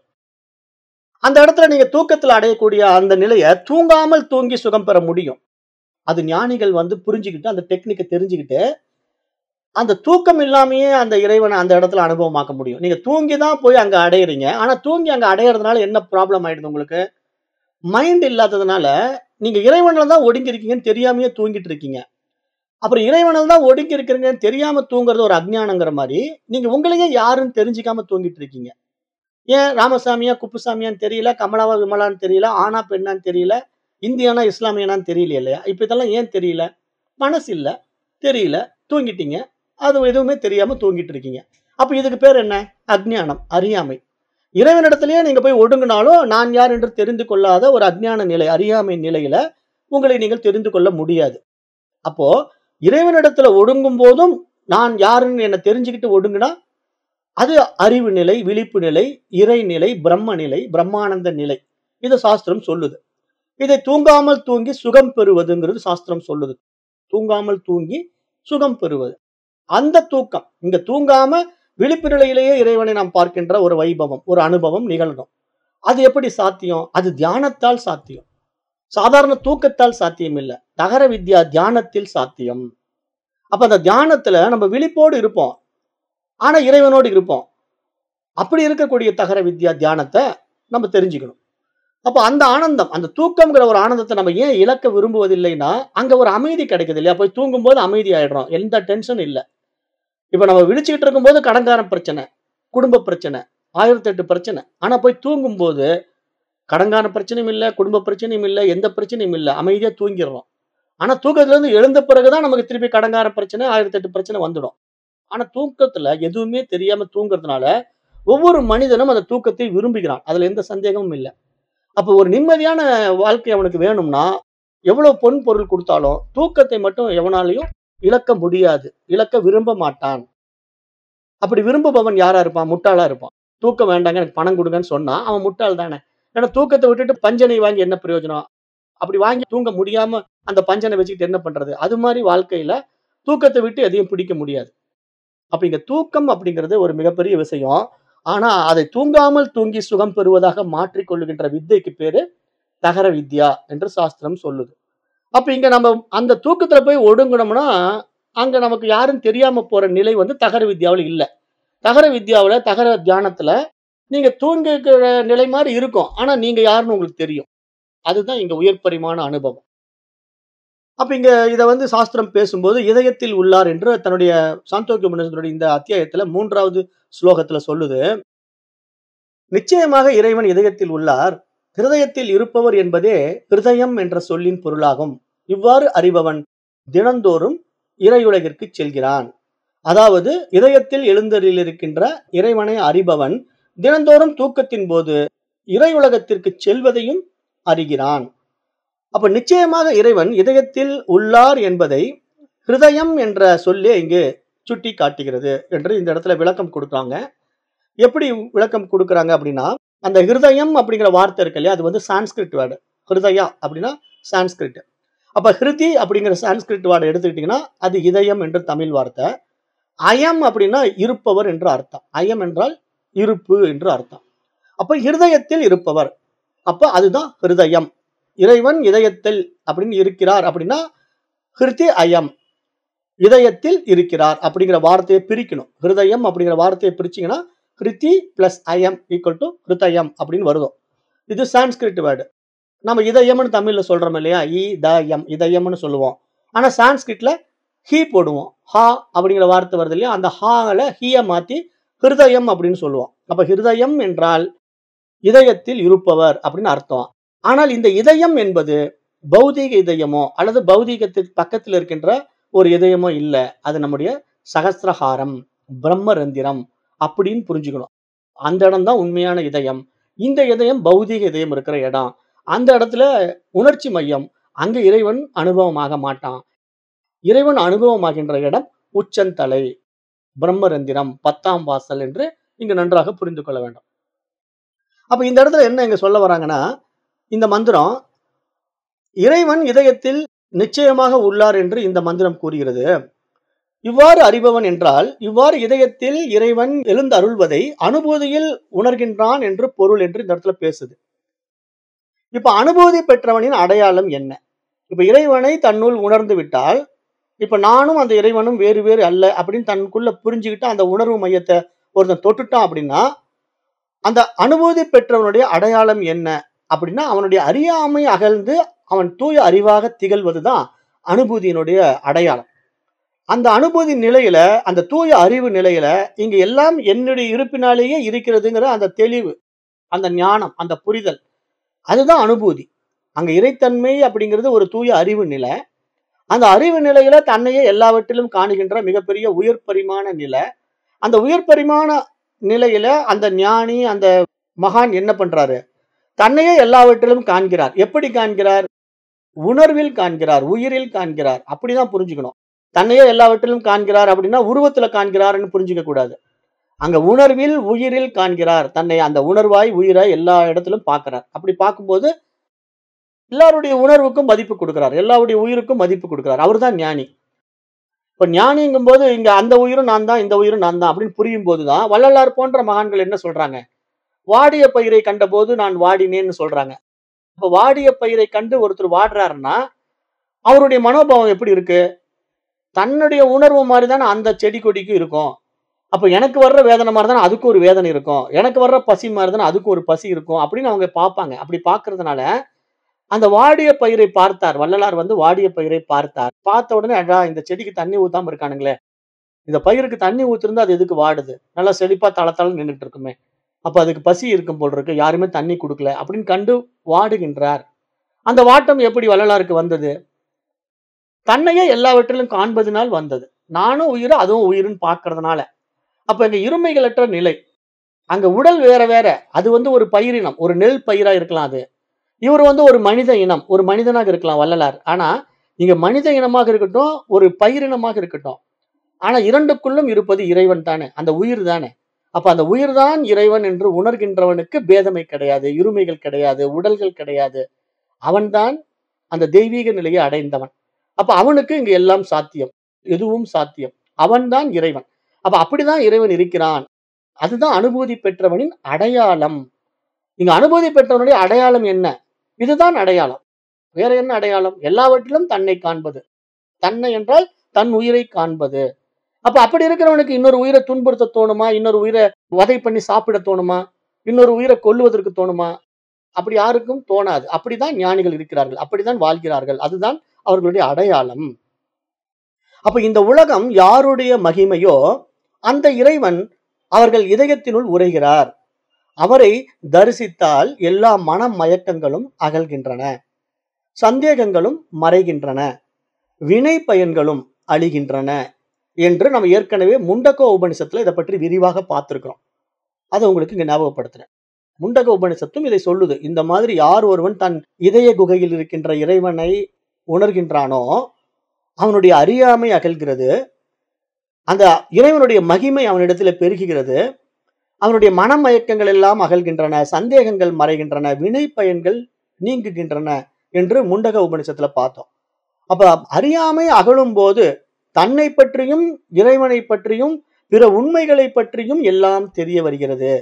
அந்த இடத்துல நீங்க தூக்கத்துல அடையக்கூடிய அந்த நிலையை தூங்காமல் தூங்கி சுகம் பெற முடியும் அது ஞானிகள் வந்து புரிஞ்சுக்கிட்டு அந்த டெக்னிக்கை தெரிஞ்சுக்கிட்டு அந்த தூக்கம் இல்லாமயே அந்த இறைவனை அந்த இடத்துல அனுபவமாக்க முடியும் நீங்க தூங்கி தான் போய் அங்க அடையிறீங்க ஆனா தூங்கி அங்க அடையிறதுனால என்ன ப்ராப்ளம் ஆயிடுது உங்களுக்கு மைண்ட் இல்லாததுனால நீங்க இறைவனில் தான் ஒடுங்கி இருக்கீங்கன்னு தெரியாமயே தூங்கிட்டு இருக்கீங்க அப்புறம் இறைவனில் தான் ஒடுங்கி இருக்கிறீங்கன்னு தெரியாம தூங்குறது ஒரு அஜ்ஞானங்கிற மாதிரி நீங்க உங்களையே யாருன்னு தெரிஞ்சுக்காம தூங்கிட்டு இருக்கீங்க ஏன் ராமசாமியா குப்புசாமியான்னு தெரியல கமலாவா விமலான்னு தெரியல ஆனா பெண்ணான்னு தெரியல இந்தியானா இஸ்லாமியனான்னு தெரியல இல்லையா இப்ப இதெல்லாம் ஏன் தெரியல மனசு இல்ல தெரியல தூங்கிட்டீங்க அது எதுவுமே தெரியாம தூங்கிட்டு இருக்கீங்க அப்ப இதுக்கு பேர் என்ன அஜ்ஞானம் அறியாமை இறைவனிடத்திலேயே நீங்க போய் ஒடுங்கினாலும் நான் யார் என்று தெரிந்து கொள்ளாத ஒரு அஜ்ஞான நிலை அறியாமை நிலையில உங்களை நீங்கள் தெரிந்து கொள்ள முடியாது அப்போ இறைவனிடத்துல ஒடுங்கும் போதும் நான் யாருன்னு என்ன தெரிஞ்சுக்கிட்டு ஒடுங்கினா அது அறிவு நிலை விழிப்பு நிலை இறைநிலை பிரம்ம நிலை பிரம்மானந்த நிலை இது சாஸ்திரம் சொல்லுது இதை தூங்காமல் தூங்கி சுகம் பெறுவதுங்கிறது சாஸ்திரம் சொல்லுது தூங்காமல் தூங்கி சுகம் பெறுவது அந்த தூக்கம் இங்க தூங்காம விழிப்பு நிலையிலேயே இறைவனை நாம் பார்க்கின்ற ஒரு வைபவம் ஒரு அனுபவம் நிகழணும் அது எப்படி சாத்தியம் அது தியானத்தால் சாத்தியம் சாதாரண தூக்கத்தால் சாத்தியம் இல்லை தகர வித்யா தியானத்தில் சாத்தியம் அப்ப அந்த தியானத்துல நம்ம விழிப்போடு இருப்போம் ஆனா இறைவனோடு இருப்போம் அப்படி இருக்கக்கூடிய தகர வித்யா தியானத்தை நம்ம தெரிஞ்சுக்கணும் அப்போ அந்த ஆனந்தம் அந்த தூக்கம்ங்கிற ஒரு ஆனந்தத்தை நம்ம ஏன் இழக்க விரும்புவதில்லைன்னா அங்க ஒரு அமைதி கிடைக்குது இல்லையா போய் தூங்கும்போது அமைதி ஆயிடுறோம் எந்த டென்ஷன் இல்லை இப்போ நம்ம விழிச்சுக்கிட்டு இருக்கும்போது கடன்கார பிரச்சனை குடும்ப பிரச்சனை ஆயிரத்தி எட்டு பிரச்சனை ஆனா போய் தூங்கும்போது கடன்கார பிரச்சனையும் இல்லை குடும்ப பிரச்சனையும் இல்லை எந்த பிரச்சனையும் இல்லை அமைதியா தூங்கிடுறோம் ஆனா தூக்கத்துல இருந்து எழுந்த பிறகுதான் நமக்கு திருப்பி கடன்கார பிரச்சனை ஆயிரத்தி எட்டு பிரச்சனை வந்துடும் ஆனா தூக்கத்துல எதுவுமே தெரியாம தூங்குறதுனால ஒவ்வொரு மனிதனும் அந்த தூக்கத்தை விரும்புகிறான் அதுல எந்த சந்தேகமும் இல்லை அப்போ ஒரு நிம்மதியான வாழ்க்கை அவனுக்கு வேணும்னா எவ்வளவு பொன் பொருள் கொடுத்தாலும் தூக்கத்தை மட்டும் எவனாலையும் இழக்க முடியாது இழக்க விரும்ப மாட்டான் அப்படி விரும்புபவன் யாரா இருப்பான் முட்டாளா இருப்பான் தூக்கம் வேண்டாங்க எனக்கு பணம் கொடுங்கன்னு சொன்னா அவன் முட்டாள் தானே ஏன்னா தூக்கத்தை விட்டுட்டு பஞ்சனை வாங்கி என்ன பிரயோஜனம் அப்படி வாங்கி தூங்க முடியாம அந்த பஞ்சனை வச்சுக்கிட்டு என்ன பண்றது அது மாதிரி வாழ்க்கையில தூக்கத்தை விட்டு எதையும் பிடிக்க முடியாது அப்ப இங்க தூக்கம் அப்படிங்கிறது ஒரு மிகப்பெரிய விஷயம் ஆனா அதை தூங்காமல் தூங்கி சுகம் பெறுவதாக மாற்றிக்கொள்ளுகின்ற வித்தைக்கு பேரு தகர வித்யா என்று சாஸ்திரம் சொல்லுது அப்ப இங்க நம்ம அந்த தூக்கத்துல போய் ஒடுங்கணும்னா அங்க நமக்கு யாரும் தெரியாம போற நிலை வந்து தகர வித்யாவில் இல்ல தகர வித்யாவுல தகர தியானத்துல நீங்க தூங்குகிற நிலை மாதிரி இருக்கும் ஆனா நீங்க யாருன்னு உங்களுக்கு தெரியும் அதுதான் இங்க உயர் பரிமாண அனுபவம் அப்ப இங்க இத வந்து சாஸ்திரம் பேசும்போது இதயத்தில் உள்ளார் என்று தன்னுடைய சாந்தோக்கிய உபநிஷத்தினுடைய இந்த அத்தியாயத்துல மூன்றாவது ஸ்லோகத்துல சொல்லுது நிச்சயமாக இறைவன் இதயத்தில் உள்ளார் ஹிருதயத்தில் இருப்பவர் என்பதே ஹிருதயம் என்ற சொல்லின் பொருளாகும் இவ்வாறு அறிபவன் தினந்தோறும் இறையுலகிற்கு செல்கிறான் அதாவது இதயத்தில் எழுந்தருளிருக்கின்ற இறைவனை அறிபவன் தினந்தோறும் தூக்கத்தின் போது இறையுலகத்திற்கு செல்வதையும் அறிகிறான் அப்ப நிச்சயமாக இறைவன் இதயத்தில் உள்ளார் என்பதை ஹிருதயம் என்ற சொல்லே இங்கு சுட்டி காட்டுகிறது என்று இந்த இடத்துல விளக்கம் கொடுக்குறாங்க எப்படி விளக்கம் கொடுக்குறாங்க அப்படின்னா அந்த ஹிருதயம் அப்படிங்கிற வார்த்தை இருக்கு இல்லையா அது வந்து சான்ஸ்கிரிட் வேர்டு ஹிருதயா அப்படின்னா சான்ஸ்கிரிட் அப்ப ஹிருதி அப்படிங்கிற சான்ஸ்கிரிட் வேர்டை எடுத்துக்கிட்டீங்கன்னா அது இதயம் என்று தமிழ் வார்த்தை அயம் அப்படின்னா இருப்பவர் என்று அர்த்தம் அயம் என்றால் இருப்பு என்று அர்த்தம் அப்ப ஹிருதயத்தில் இருப்பவர் அப்ப அதுதான் ஹிருதயம் இறைவன் இதயத்தில் அப்படின்னு இருக்கிறார் அப்படின்னா ஹிருதி அயம் இதயத்தில் இருக்கிறார் அப்படிங்கிற வார்த்தையை பிரிக்கணும் ஹிருதயம் அப்படிங்கிற வார்த்தையை பிரிச்சிங்கன்னா ஹிருதி பிளஸ் அயம் ஈக்குவல் டு ஹிருதயம் அப்படின்னு வருதும் இது சான்ஸ்கிரிட் வேர்டு நம்ம இதயம்னு தமிழ்ல சொல்றோம் இல்லையா இ த எம் இதயம்னு சொல்லுவோம் ஆனா சான்ஸ்கிரிட்ல ஹீ போடுவோம் ஹா அப்படிங்கிற வார்த்தை வருது இல்லையா அந்த ஹால ஹீய மாத்தி ஹிருதயம் அப்படின்னு சொல்லுவோம் அப்ப ஹிருதயம் என்றால் இதயத்தில் இருப்பவர் அப்படின்னு அர்த்தம் ஆனால் இந்த இதயம் என்பது பௌதீக இதயமோ அல்லது பௌதீகத்துக்கு பக்கத்தில் இருக்கின்ற ஒரு இதயமோ இல்லை அது நம்முடைய சகசிரஹாரம் பிரம்மரந்திரம் அப்படின்னு புரிஞ்சுக்கணும் அந்த இடம் தான் உண்மையான இதயம் இந்த இதயம் பௌதீக இதயம் இருக்கிற இடம் அந்த இடத்துல உணர்ச்சி மையம் அங்க இறைவன் அனுபவமாக மாட்டான் இறைவன் அனுபவமாகின்ற இடம் உச்சந்தலை பிரம்மரந்திரம் பத்தாம் வாசல் என்று இங்கு நன்றாக புரிந்து கொள்ள வேண்டும் அப்ப இந்த இடத்துல என்ன இங்க சொல்ல வராங்கன்னா இந்த மந்திரம் இறைவன் இதயத்தில் நிச்சயமாக உள்ளார் என்று இந்த மந்திரம் கூறுகிறது இவ்வாறு அறிபவன் என்றால் இவ்வாறு இதயத்தில் இறைவன் எழுந்து அருள்வதை அனுபூதியில் உணர்கின்றான் என்று பொருள் என்று இந்த இடத்துல பேசுது இப்ப அனுபூதி பெற்றவனின் அடையாளம் என்ன இப்ப இறைவனை தன்னுள் உணர்ந்து விட்டால் இப்ப நானும் அந்த இறைவனும் வேறு வேறு அல்ல அப்படின்னு தனக்குள்ள புரிஞ்சுக்கிட்டு அந்த உணர்வு மையத்தை ஒருத்தன் தொட்டுட்டான் அப்படின்னா அந்த அனுபூதி பெற்றவனுடைய அடையாளம் என்ன அப்படின்னா அவனுடைய அறியாமை அகழ்ந்து அவன் தூய அறிவாக திகழ்வதுதான் அனுபூதியினுடைய அடையாளம் அந்த அனுபூதி நிலையில அந்த தூய அறிவு நிலையில இங்க எல்லாம் என்னுடைய இருப்பினாலேயே இருக்கிறதுங்கிற அந்த தெளிவு அந்த ஞானம் அந்த புரிதல் அதுதான் அனுபூதி அங்க இறைத்தன்மை அப்படிங்கிறது ஒரு தூய அறிவு நிலை அந்த அறிவு நிலையில தன்னையே எல்லாவற்றிலும் காணுகின்ற மிகப்பெரிய உயர் பரிமாண நிலை அந்த உயர் பரிமாண நிலையில அந்த ஞானி அந்த மகான் என்ன பண்றாரு தன்னையே எல்லாவற்றிலும் காண்கிறார் எப்படி காண்கிறார் உணர்வில் காண்கிறார் உயிரில் காண்கிறார் அப்படிதான் புரிஞ்சுக்கணும் தன்னையே எல்லாவற்றிலும் காண்கிறார் அப்படின்னா உருவத்துல காண்கிறார்னு புரிஞ்சுக்க கூடாது அங்க உணர்வில் உயிரில் காண்கிறார் தன்னை அந்த உணர்வாய் உயிரை எல்லா இடத்திலும் பார்க்கிறார் அப்படி பார்க்கும்போது எல்லாருடைய உணர்வுக்கும் மதிப்பு கொடுக்கிறார் எல்லாருடைய உயிருக்கும் மதிப்பு கொடுக்கிறார் அவர்தான் ஞானி இப்ப ஞானிங்கும் போது இங்க அந்த உயிரும் நான் தான் இந்த உயிரும் நான் தான் அப்படின்னு புரியும் போதுதான் வள்ளலார் போன்ற மகான்கள் என்ன சொல்றாங்க வாடிய பயிரை கண்டபோது நான் வாடினேன்னு சொல்றாங்க இப்ப வாடிய பயிரை கண்டு ஒருத்தர் வாடுறாருன்னா அவருடைய மனோபாவம் எப்படி இருக்கு தன்னுடைய உணர்வு மாதிரி தானே அந்த செடி கொடிக்கும் இருக்கும் அப்ப எனக்கு வர்ற வேதனை மாதிரி தானே அதுக்கு ஒரு வேதனை இருக்கும் எனக்கு வர்ற பசி மாதிரி தானே அதுக்கு ஒரு பசி இருக்கும் அப்படின்னு அவங்க பார்ப்பாங்க அப்படி பார்க்கறதுனால அந்த வாடிய பயிரை பார்த்தார் வள்ளலார் வந்து வாடிய பயிரை பார்த்தார் பார்த்த உடனே அடா இந்த செடிக்கு தண்ணி ஊத்தாம இருக்கானுங்களே இந்த பயிருக்கு தண்ணி ஊத்திருந்தா அது எதுக்கு வாடுது நல்லா செழிப்பா தளத்தள நின்றுட்டு இருக்குமே அப்ப அதுக்கு பசி இருக்கும் போல் இருக்கு யாருமே தண்ணி கொடுக்கல அப்படின்னு கண்டு வாடுகின்றார் அந்த வாட்டம் எப்படி வள்ளலாருக்கு வந்தது தன்னையே எல்லாவற்றிலும் காண்பதினால் வந்தது நானும் உயிர் அதுவும் உயிர்னு பார்க்கறதுனால அப்ப இங்க இருமைகளற்ற நிலை அங்க உடல் வேற வேற அது வந்து ஒரு பயிரினம் ஒரு நெல் பயிரா இருக்கலாம் அது இவர் வந்து ஒரு மனித இனம் ஒரு மனிதனாக இருக்கலாம் வள்ளலார் ஆனா இங்க மனித இனமாக இருக்கட்டும் ஒரு பயிரினமாக இருக்கட்டும் ஆனா இரண்டுக்குள்ளும் இருப்பது இறைவன் தானே அந்த உயிர் தானே அப்ப அந்த உயிர் தான் இறைவன் என்று உணர்கின்றவனுக்கு பேதமை கிடையாது இருமைகள் கிடையாது உடல்கள் கிடையாது அவன்தான் அந்த தெய்வீக நிலையை அடைந்தவன் அப்ப அவனுக்கு இங்க எல்லாம் சாத்தியம் எதுவும் சாத்தியம் அவன்தான் இறைவன் அப்ப அப்படிதான் இறைவன் இருக்கிறான் அதுதான் அனுபூதி பெற்றவனின் அடையாளம் இங்க அனுபூதி பெற்றவனுடைய அடையாளம் என்ன இதுதான் அடையாளம் வேற என்ன அடையாளம் எல்லாவற்றிலும் தன்னை காண்பது தன்னை என்றால் தன் உயிரை காண்பது அப்ப அப்படி இருக்கிறவனுக்கு இன்னொரு உயிரை துன்புறுத்த தோணுமா இன்னொரு உயிரை வதை பண்ணி சாப்பிட தோணுமா இன்னொரு உயிரை கொல்லுவதற்கு தோணுமா அப்படி யாருக்கும் தோணாது அப்படிதான் ஞானிகள் இருக்கிறார்கள் அப்படிதான் வாழ்கிறார்கள் அதுதான் அவர்களுடைய அடையாளம் அப்ப இந்த உலகம் யாருடைய மகிமையோ அந்த இறைவன் அவர்கள் இதயத்தினுள் உரைகிறார் அவரை தரிசித்தால் எல்லா மன மயக்கங்களும் அகல்கின்றன சந்தேகங்களும் மறைகின்றன வினை பயன்களும் அழிகின்றன என்று நம்ம ஏற்கனவே முண்டக்க உபனிஷத்துல இதை பற்றி விரிவாக பார்த்திருக்கிறோம் அதை உங்களுக்கு இங்க ஞாபகப்படுத்துறேன் முண்டக உபனிஷத்தும் இதை சொல்லுது இந்த மாதிரி யார் ஒருவன் தன் இதய குகையில் இருக்கின்ற இறைவனை உணர்கின்றானோ அவனுடைய அறியாமை அகல்கிறது அந்த இறைவனுடைய மகிமை அவனிடத்துல பெருகுகிறது அவனுடைய மனமயக்கங்கள் எல்லாம் அகல்கின்றன சந்தேகங்கள் மறைகின்றன வினை பயன்கள் நீங்குகின்றன என்று முண்டக உபனிஷத்துல பார்த்தோம் அப்ப அறியாமை அகலும் போது தன்னை பற்றியும் இறைவனை பற்றியும் பிற உண்மைகளை பற்றியும் எல்லாம் தெரிய வருகிறது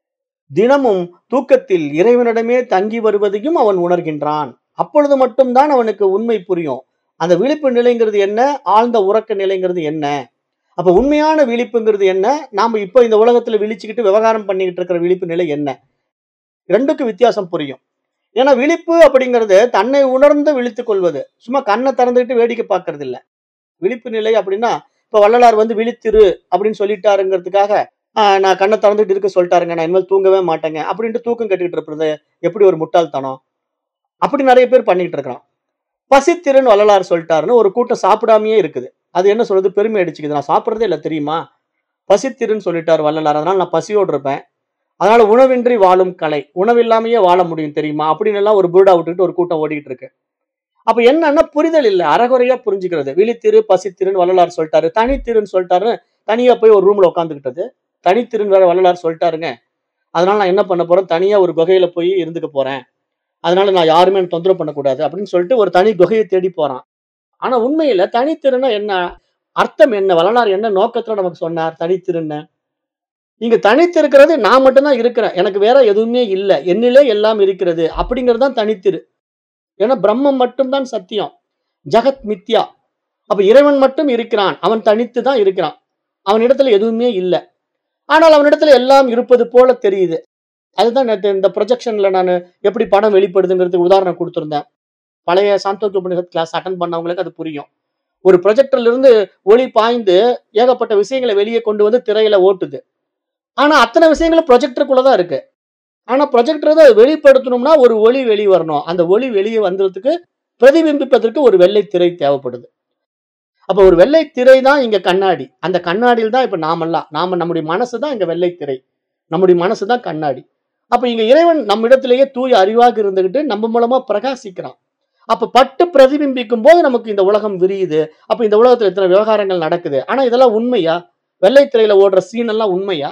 தினமும் தூக்கத்தில் இறைவனிடமே தங்கி வருவதையும் அவன் உணர்கின்றான் அப்பொழுது மட்டும்தான் அவனுக்கு உண்மை புரியும் அந்த விழிப்பு நிலைங்கிறது என்ன ஆழ்ந்த உறக்க நிலைங்கிறது என்ன அப்ப உண்மையான விழிப்புங்கிறது என்ன நாம இப்போ இந்த உலகத்துல விழிச்சுக்கிட்டு விவகாரம் பண்ணிக்கிட்டு இருக்கிற விழிப்பு நிலை என்ன ரெண்டுக்கும் வித்தியாசம் புரியும் ஏன்னா விழிப்பு அப்படிங்கிறது தன்னை உணர்ந்து விழித்துக் கொள்வது சும்மா கண்ணை திறந்துக்கிட்டு வேடிக்கை பார்க்கறது இல்ல விழிப்பு நிலை அப்படின்னா இப்ப வள்ளலார் வந்து விழித்திரு அப்படின்னு சொல்லிட்டாருங்கிறதுக்காக ஆஹ் நான் கண்ணை திறந்துட்டு இருக்க சொல்லிட்டாருங்க நான் இனிமேல் தூங்கவே மாட்டேங்க அப்படின்ட்டு தூக்கம் கட்டிக்கிட்டு இருப்பது எப்படி ஒரு முட்டாள்தனம் அப்படி நிறைய பேர் பண்ணிக்கிட்டு இருக்கிறான் பசித்திருன்னு வள்ளலார் சொல்லிட்டாருன்னு ஒரு கூட்டம் சாப்பிடாமையே இருக்குது அது என்ன சொல்றது பெருமை அடிச்சுக்குது நான் சாப்பிட்றதே இல்லை தெரியுமா பசித்திருன்னு சொல்லிட்டார் வள்ளலார் அதனால நான் பசியோடு இருப்பேன் அதனால உணவின்றி வாழும் கலை உணவில்லாமையே வாழ முடியும் தெரியுமா அப்படின்னு எல்லாம் ஒரு புருடா விட்டுட்டு ஒரு கூட்டம் ஓடிட்டு இருக்கு அப்ப என்னன்னா புரிதல் இல்லை அறகுறையா புரிஞ்சுக்கிறது விழித்திரு பசித்திருன்னு வள்ளலார் சொல்லிட்டாரு தனித்திருன்னு சொல்லிட்டாரு தனியா போய் ஒரு ரூம்ல உட்காந்துக்கிட்டது தனித்திருன்னு வேற வள்ளலார் சொல்லிட்டாருங்க அதனால நான் என்ன பண்ண போறேன் தனியா ஒரு குகையில போய் இருந்துக்க போறேன் அதனால நான் யாருமே எனக்கு தொந்தரவு பண்ணக்கூடாது அப்படின்னு சொல்லிட்டு ஒரு தனி குகையை தேடி போறான் ஆனா உண்மையில தனித்திருன்னா என்ன அர்த்தம் என்ன வள்ளலார் என்ன நோக்கத்துல நமக்கு சொன்னார் தனித்திருன்னு இங்க தனித்து இருக்கிறது நான் மட்டும்தான் இருக்கிறேன் எனக்கு வேற எதுவுமே இல்லை என்னிலே எல்லாம் இருக்கிறது அப்படிங்கிறது தான் தனித்திரு ஏன்னா பிரம்மம் மட்டும்தான் சத்தியம் ஜகத் மித்யா அப்ப இறைவன் மட்டும் இருக்கிறான் அவன் தனித்து தான் இருக்கிறான் அவனிடத்துல எதுவுமே இல்லை ஆனால் அவனிடத்துல எல்லாம் இருப்பது போல தெரியுது அதுதான் நேத்து இந்த ப்ரொஜெக்ஷன்ல நான் எப்படி படம் வெளிப்படுதுங்கிறதுக்கு உதாரணம் கொடுத்துருந்தேன் பழைய சாந்தோக்கிய உபநிஷத் கிளாஸ் அட்டன் பண்ணவங்களுக்கு அது புரியும் ஒரு ப்ரொஜெக்டர்ல இருந்து ஒளி பாய்ந்து ஏகப்பட்ட விஷயங்களை வெளியே கொண்டு வந்து திரையில ஓட்டுது ஆனா அத்தனை விஷயங்களும் ப்ரொஜெக்டருக்குள்ள தான் இருக்கு ஆனா ப்ரொஜெக்டர் தான் வெளிப்படுத்தணும்னா ஒரு ஒளி வெளியே வரணும் அந்த ஒளி வெளியே வந்ததுக்கு பிரதிபிம்பிப்பதற்கு ஒரு வெள்ளை திரை தேவைப்படுது அப்ப ஒரு வெள்ளை திரை தான் இங்க கண்ணாடி அந்த கண்ணாடியில் தான் இப்ப நாமெல்லாம் நாம நம்முடைய மனசு தான் இங்க வெள்ளை திரை நம்முடைய மனசு தான் கண்ணாடி அப்ப இங்க இறைவன் நம்மிடத்திலேயே தூய அறிவாக இருந்துகிட்டு நம்ம மூலமா பிரகாசிக்கிறான் அப்ப பட்டு பிரதிபிம்பிக்கும் போது நமக்கு இந்த உலகம் விரியுது அப்ப இந்த உலகத்துல இத்தனை விவகாரங்கள் நடக்குது ஆனா இதெல்லாம் உண்மையா வெள்ளை திரையில ஓடுற சீன் எல்லாம் உண்மையா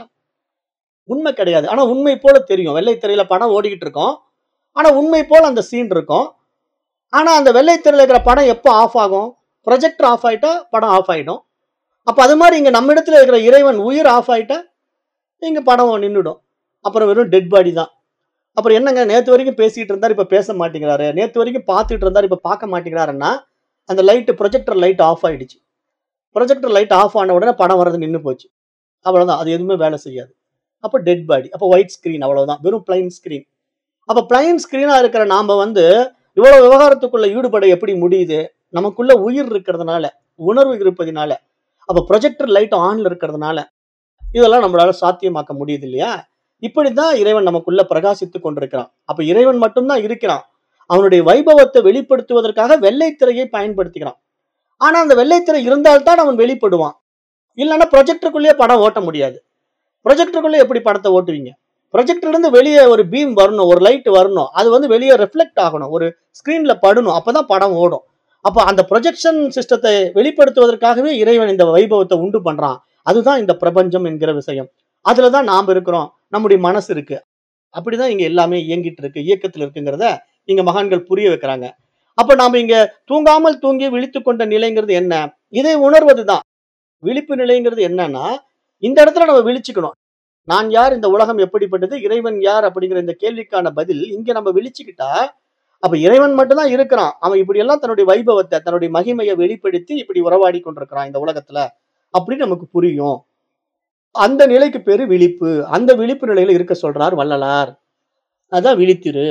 உண்மை கிடையாது ஆனா உண்மை போல தெரியும் வெள்ளை திரையில படம் ஓடிக்கிட்டு இருக்கோம் ஆனா உண்மை போல அந்த சீன் இருக்கும் ஆனா அந்த வெள்ளை திரையில இருக்கிற படம் எப்போ ஆஃப் ஆகும் ப்ரொஜெக்டர் ஆஃப் ஆயிட்டா படம் ஆஃப் ஆயிடும் அப்ப அது மாதிரி இங்க நம்ம இடத்துல இருக்கிற இறைவன் உயிர் ஆஃப் ஆயிட்டா இங்க படம் நின்றுடும் அப்புறம் வெறும் டெட் பாடி தான் அப்புறம் என்னங்க நேத்து வரைக்கும் பேசிட்டு இருந்தார் இப்ப பேச மாட்டேங்கிறாரு நேத்து வரைக்கும் பார்த்துட்டு இருந்தார் இப்ப பார்க்க மாட்டேங்கிறாருன்னா அந்த லைட் ப்ரொஜெக்டர் லைட் ஆஃப் ஆயிடுச்சு ப்ரொஜெக்டர் லைட் ஆஃப் ஆன உடனே படம் வர்றது நின்று போச்சு அவ்வளவுதான் அது எதுவுமே வேலை செய்யாது அப்போ டெட் பாடி அப்போ ஒயிட் ஸ்கிரீன் அவ்வளவுதான் வெறும் பிளைன் ஸ்கிரீன் அப்போ பிளைன் ஸ்கிரீனா இருக்கிற நாம வந்து இவ்வளவு விவகாரத்துக்குள்ள ஈடுபட எப்படி முடியுது நமக்குள்ள உயிர் இருக்கிறதுனால உணர்வு இருப்பதினால அப்ப ப்ரொஜெக்டர் லைட் ஆன்ல இருக்கிறதுனால இதெல்லாம் நம்மளால சாத்தியமாக்க முடியுது இல்லையா இப்படிதான் இறைவன் நமக்குள்ள பிரகாசித்துக் கொண்டிருக்கிறான் அப்ப இறைவன் மட்டும்தான் இருக்கிறான் அவனுடைய வைபவத்தை வெளிப்படுத்துவதற்காக வெள்ளைத்திரையை பயன்படுத்திக்கிறான் ஆனா அந்த வெள்ளைத்திரை இருந்தால்தான் அவன் வெளிப்படுவான் இல்லைன்னா ப்ரொஜெக்டருக்குள்ளேயே படம் ஓட்ட முடியாது ப்ரொஜெக்டருக்குள்ளே எப்படி படத்தை ஓட்டுவீங்க ப்ரொஜெக்டர்ல இருந்து வெளியே ஒரு பீம் வரணும் ஒரு லைட் வரணும் அது வந்து வெளியே ரிஃப்ளெக்ட் ஆகணும் ஒரு ஸ்கிரீன்ல படணும் அப்பதான் படம் ஓடும் அப்போ அந்த ப்ரொஜெக்ஷன் சிஸ்டத்தை வெளிப்படுத்துவதற்காகவே இறைவன் இந்த வைபவத்தை உண்டு பண்றான் அதுதான் இந்த பிரபஞ்சம் என்கிற விஷயம் அதுலதான் நாம் இருக்கிறோம் நம்முடைய மனசு இருக்கு அப்படிதான் இங்க எல்லாமே இயங்கிட்டு இருக்கு இயக்கத்துல இருக்குங்கிறத இங்க மகான்கள் புரிய வைக்கிறாங்க அப்ப நாம இங்க தூங்காமல் தூங்கி விழித்து கொண்ட நிலைங்கிறது என்ன இதை உணர்வதுதான் விழிப்பு நிலைங்கிறது என்னன்னா இந்த இடத்துல நம்ம விழிச்சுக்கணும் நான் யார் இந்த உலகம் எப்படிப்பட்டது இறைவன் யார் அப்படிங்கிற இந்த கேள்விக்கான பதில் இங்க நம்ம விழிச்சுக்கிட்டா அப்ப இறைவன் மட்டும்தான் இருக்கிறான் அவன் இப்படி எல்லாம் தன்னுடைய வைபவத்தை தன்னுடைய மகிமையை வெளிப்படுத்தி இப்படி உறவாடி கொண்டிருக்கிறான் இந்த உலகத்துல அப்படின்னு நமக்கு புரியும் அந்த நிலைக்கு பேரு விழிப்பு அந்த விழிப்பு நிலையில இருக்க சொல்றார் வள்ளலார் அதான் விழித்திரு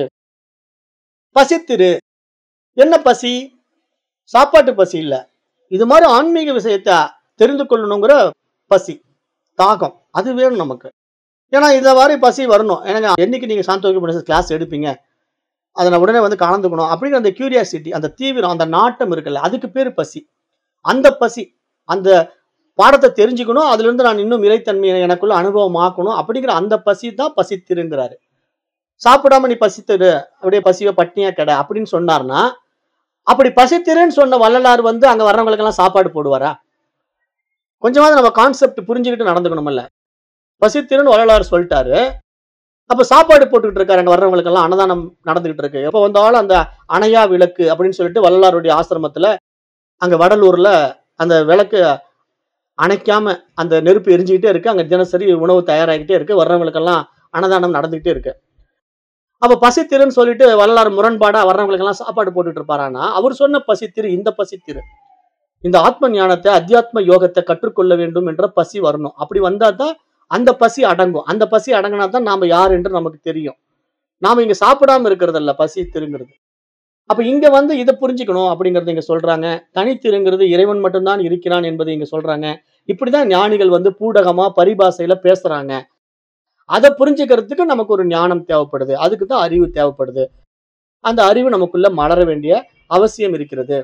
பசித்திரு என்ன பசி சாப்பாட்டு பசி இல்ல இது மாதிரி ஆன்மீக விஷயத்த தெரிந்து கொள்ளணுங்கிற பசி தாகம் அது வேணும் நமக்கு ஏன்னா இந்த மாதிரி பசி வரணும் எனக்கு என்னைக்கு நீங்க சாந்தோக்கிய கிளாஸ் எடுப்பீங்க அதை நான் உடனே வந்து கலந்துக்கணும் அப்படிங்கிற அந்த கியூரியாசிட்டி அந்த தீவிரம் அந்த நாட்டம் இருக்குல்ல அதுக்கு பேர் பசி அந்த பசி அந்த பாடத்தை தெரிஞ்சுக்கணும் அதுல இருந்து நான் இன்னும் இறைத்தன்மையை எனக்குள்ள அனுபவம் ஆக்கணும் அப்படிங்கிற அந்த பசி தான் பசித்திருங்கிறாரு சாப்பிடாம நீ பசித்திரு அப்படியே பசிவை பட்னியா கடை அப்படின்னு சொன்னார்னா அப்படி பசித்திருன்னு சொன்ன வள்ளலார் வந்து அங்க வர்றவங்களுக்கெல்லாம் சாப்பாடு போடுவாரா கொஞ்சமாவது நம்ம கான்செப்ட் புரிஞ்சுக்கிட்டு நடந்துக்கணும்ல பசித்திருன்னு வள்ளலார் சொல்லிட்டாரு அப்ப சாப்பாடு போட்டுக்கிட்டு இருக்காரு அங்க வர்றவங்களுக்கெல்லாம் அன்னதானம் நடந்துகிட்டு இருக்கு எப்ப வந்தாலும் அந்த அணையா விளக்கு அப்படின்னு சொல்லிட்டு வள்ளலாருடைய ஆசிரமத்துல அங்க வடலூர்ல அந்த விளக்கு அணைக்காம அந்த நெருப்பு எரிஞ்சுக்கிட்டே இருக்கு அங்க தினசரி உணவு தயாராகிட்டே இருக்கு வர்றவங்களுக்கெல்லாம் அன்னதானம் நடந்துகிட்டே இருக்கு அப்ப பசித்திருன்னு சொல்லிட்டு வள்ளலார் முரண்பாடா வர்றவங்களுக்கெல்லாம் சாப்பாடு போட்டுட்டு இருப்பாரானா அவர் சொன்ன பசித்திரு இந்த பசித்திரு இந்த ஆத்ம ஞானத்தை அத்தியாத்ம யோகத்தை கற்றுக்கொள்ள வேண்டும் என்ற பசி வரணும் அப்படி வந்தா தான் அந்த பசி அடங்கும் அந்த பசி அடங்கினா தான் நாம யார் என்று நமக்கு தெரியும் நாம இங்க சாப்பிடாம இருக்கிறது இல்ல பசி திருங்கிறது அப்ப இங்க வந்து இதை புரிஞ்சுக்கணும் அப்படிங்கறத இங்க சொல்றாங்க தனித்திருங்கிறது இறைவன் மட்டும்தான் இருக்கிறான் என்பதை இங்க சொல்றாங்க இப்படிதான் ஞானிகள் வந்து பூடகமா பரிபாசையில பேசுறாங்க அதை புரிஞ்சுக்கிறதுக்கு நமக்கு ஒரு ஞானம் தேவைப்படுது அதுக்கு தான் அறிவு தேவைப்படுது அந்த அறிவு நமக்குள்ள மலர வேண்டிய அவசியம் இருக்கிறது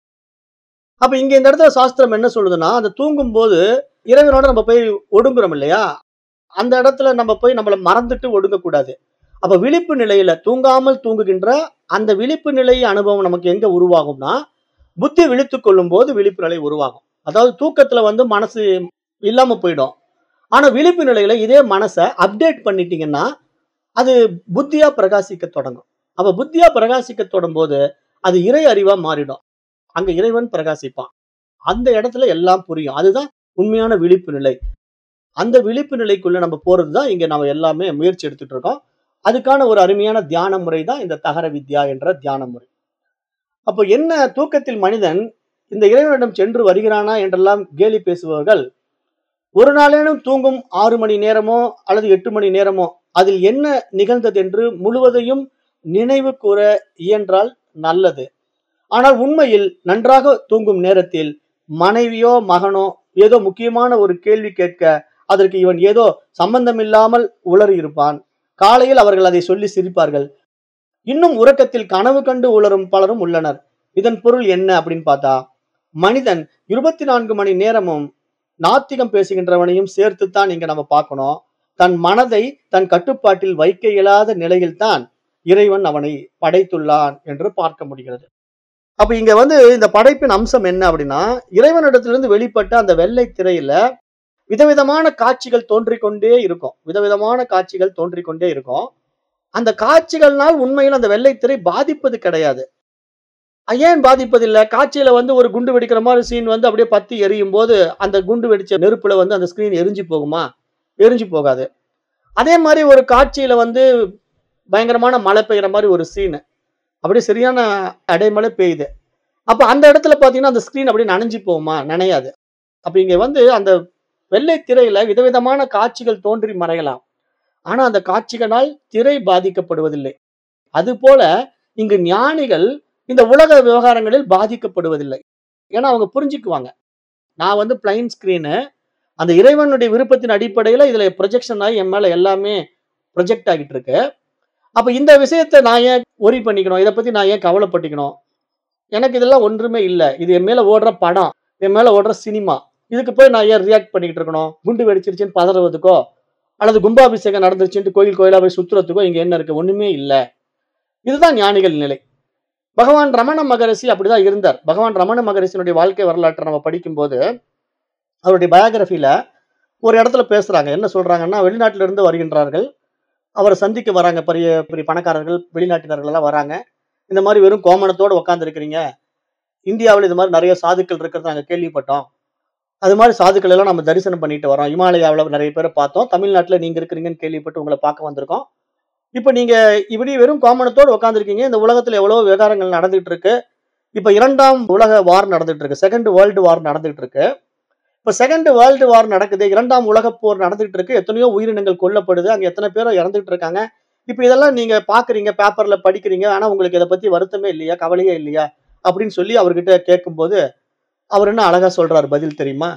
அப்ப இங்க இந்த இடத்துல சாஸ்திரம் என்ன சொல்லுதுன்னா அந்த தூங்கும் போது இறைவனோட நம்ம போய் ஒடுங்குறோம் இல்லையா அந்த இடத்துல நம்ம போய் நம்மளை மறந்துட்டு ஒடுங்க கூடாது அப்ப விழிப்பு நிலையில தூங்காமல் தூங்குகின்ற அந்த விழிப்பு நிலை அனுபவம் நமக்கு எங்க உருவாகும்னா புத்தி விழித்து கொள்ளும் போது விழிப்பு நிலை உருவாகும் அதாவது தூக்கத்துல வந்து மனசு இல்லாம போயிடும் ஆனா விழிப்பு நிலையில இதே மனசை அப்டேட் பண்ணிட்டீங்கன்னா அது புத்தியா பிரகாசிக்க தொடங்கும் அப்ப புத்தியா பிரகாசிக்க தொடங்கும் போது அது இறை அறிவா மாறிடும் அங்க இறைவன் பிரகாசிப்பான் அந்த இடத்துல எல்லாம் புரியும் அதுதான் உண்மையான விழிப்பு நிலை அந்த விழிப்பு நிலைக்குள்ள நம்ம போறதுதான் இங்க நம்ம எல்லாமே முயற்சி எடுத்துட்டு இருக்கோம் அதுக்கான ஒரு அருமையான தியான முறை தான் இந்த தகர வித்யா என்ற தியான முறை அப்போ என்ன தூக்கத்தில் மனிதன் இந்த இறைவனிடம் சென்று வருகிறானா என்றெல்லாம் கேலி பேசுபவர்கள் ஒரு நாளேனும் தூங்கும் ஆறு மணி நேரமோ அல்லது எட்டு மணி நேரமோ அதில் என்ன நிகழ்ந்தது என்று முழுவதையும் நினைவு கூற இயன்றால் நல்லது ஆனால் உண்மையில் நன்றாக தூங்கும் நேரத்தில் மனைவியோ மகனோ ஏதோ முக்கியமான ஒரு கேள்வி கேட்க அதற்கு இவன் ஏதோ சம்பந்தமில்லாமல் உளறி இருப்பான் காலையில் அவர்கள் அதை சொல்லி சிரிப்பார்கள் இன்னும் உறக்கத்தில் கனவு கண்டு உளரும் பலரும் உள்ளனர் இதன் பொருள் என்ன அப்படின்னு பார்த்தா மனிதன் இருபத்தி நான்கு மணி நேரமும் நாத்திகம் பேசுகின்றவனையும் சேர்த்துத்தான் இங்க நம்ம பார்க்கணும் தன் மனதை தன் கட்டுப்பாட்டில் வைக்க இயலாத நிலையில்தான் இறைவன் அவனை படைத்துள்ளான் என்று பார்க்க முடிகிறது அப்ப இங்க வந்து இந்த படைப்பின் அம்சம் என்ன அப்படின்னா இறைவனிடத்திலிருந்து வெளிப்பட்ட அந்த வெள்ளை திரையில விதவிதமான காட்சிகள் தோன்றிக் கொண்டே இருக்கும் விதவிதமான காட்சிகள் தோன்றிக் கொண்டே இருக்கும் அந்த காட்சிகள்னால் உண்மையில் அந்த வெள்ளைத்திரை பாதிப்பது கிடையாது அஹ் ஏன் பாதிப்பதில்லை காட்சியில வந்து ஒரு குண்டு வெடிக்கிற மாதிரி சீன் வந்து அப்படியே பத்தி எரியும் போது அந்த குண்டு வெடிச்ச நெருப்புல வந்து அந்த ஸ்கிரீன் எரிஞ்சு போகுமா எரிஞ்சு போகாது அதே மாதிரி ஒரு காட்சியில வந்து பயங்கரமான மழை பெய்யுற மாதிரி ஒரு சீன் அப்படியே சரியான அடைமழை பெய்யுது அப்ப அந்த இடத்துல பாத்தீங்கன்னா அந்த ஸ்கிரீன் அப்படியே நனைஞ்சு போகுமா நனையாது அப்ப இங்க வந்து அந்த வெள்ளை திரையில விதவிதமான காட்சிகள் தோன்றி மறையலாம் ஆனா அந்த காட்சிகளால் திரை பாதிக்கப்படுவதில்லை அதுபோல இங்கு ஞானிகள் இந்த உலக விவகாரங்களில் பாதிக்கப்படுவதில்லை ஏன்னா அவங்க புரிஞ்சுக்குவாங்க நான் வந்து பிளைன் ஸ்கிரீனு அந்த இறைவனுடைய விருப்பத்தின் அடிப்படையில இதுல ப்ரொஜெக்ஷன் ஆகி என் மேல எல்லாமே ப்ரொஜெக்ட் ஆகிட்டு இருக்கு அப்ப இந்த விஷயத்தை நான் ஏன் ஒரி பண்ணிக்கணும் இதை பத்தி நான் ஏன் கவலைப்பட்டுக்கணும் எனக்கு இதெல்லாம் ஒன்றுமே இல்லை இது என் மேல ஓடுற படம் என் மேல ஓடுற சினிமா இதுக்கு போய் நான் ஏன் ரியாக்ட் பண்ணிக்கிட்டு இருக்கணும் குண்டு வெடிச்சிருச்சுன்னு பதறதுக்கோ அல்லது கும்பாபிஷேகம் நடந்துருச்சுன்ட்டு கோயில் கோயிலா போய் சுத்துறதுக்கோ இங்க என்ன இருக்கு ஒண்ணுமே இல்லை இதுதான் ஞானிகள் நிலை பகவான் ரமண மகரிஷி அப்படிதான் இருந்தார் பகவான் ரமண மகரிஷியினுடைய வாழ்க்கை வரலாற்றை நம்ம படிக்கும்போது அவருடைய பயோகிராஃபில ஒரு இடத்துல பேசுறாங்க என்ன சொல்றாங்கன்னா வெளிநாட்டில இருந்து வருகின்றார்கள் அவரை சந்திக்க வராங்க பெரிய பெரிய பணக்காரர்கள் வெளிநாட்டினர்கள் எல்லாம் வராங்க இந்த மாதிரி வெறும் கோமணத்தோடு உட்கார்ந்து இருக்கிறீங்க இந்தியாவில் இது மாதிரி நிறைய சாதுக்கள் இருக்கிறது நாங்கள் கேள்விப்பட்டோம் அது மாதிரி சாதுக்கள் எல்லாம் நம்ம தரிசனம் பண்ணிட்டு வரோம் இமாலயாவில் நிறைய பேரை பார்த்தோம் தமிழ்நாட்டில் நீங்க இருக்கிறீங்கன்னு கேள்விப்பட்டு உங்களை பார்க்க வந்திருக்கோம் இப்போ நீங்க இப்படி வெறும் கோமணத்தோடு உட்காந்துருக்கீங்க இந்த உலகத்துல எவ்வளவு விவகாரங்கள் நடந்துட்டு இருக்கு இப்போ இரண்டாம் உலக வார் நடந்துட்டு இருக்கு செகண்ட் வேர்ல்டு வார் நடந்துட்டு இருக்கு இப்போ செகண்ட் வேர்ல்டு வார் நடக்குது இரண்டாம் உலகப் போர் நடந்துட்டு இருக்கு எத்தனையோ உயிரினங்கள் கொல்லப்படுது அங்க எத்தனை பேரோ இறந்துட்டு இருக்காங்க இப்போ இதெல்லாம் நீங்க பாக்குறீங்க பேப்பர்ல படிக்கிறீங்க ஆனா உங்களுக்கு இதை பத்தி வருத்தமே இல்லையா கவலையே இல்லையா அப்படின்னு சொல்லி அவர்கிட்ட கேட்கும்போது அவர் என்ன அழகா சொல்றாரு பதில் தெரியுமா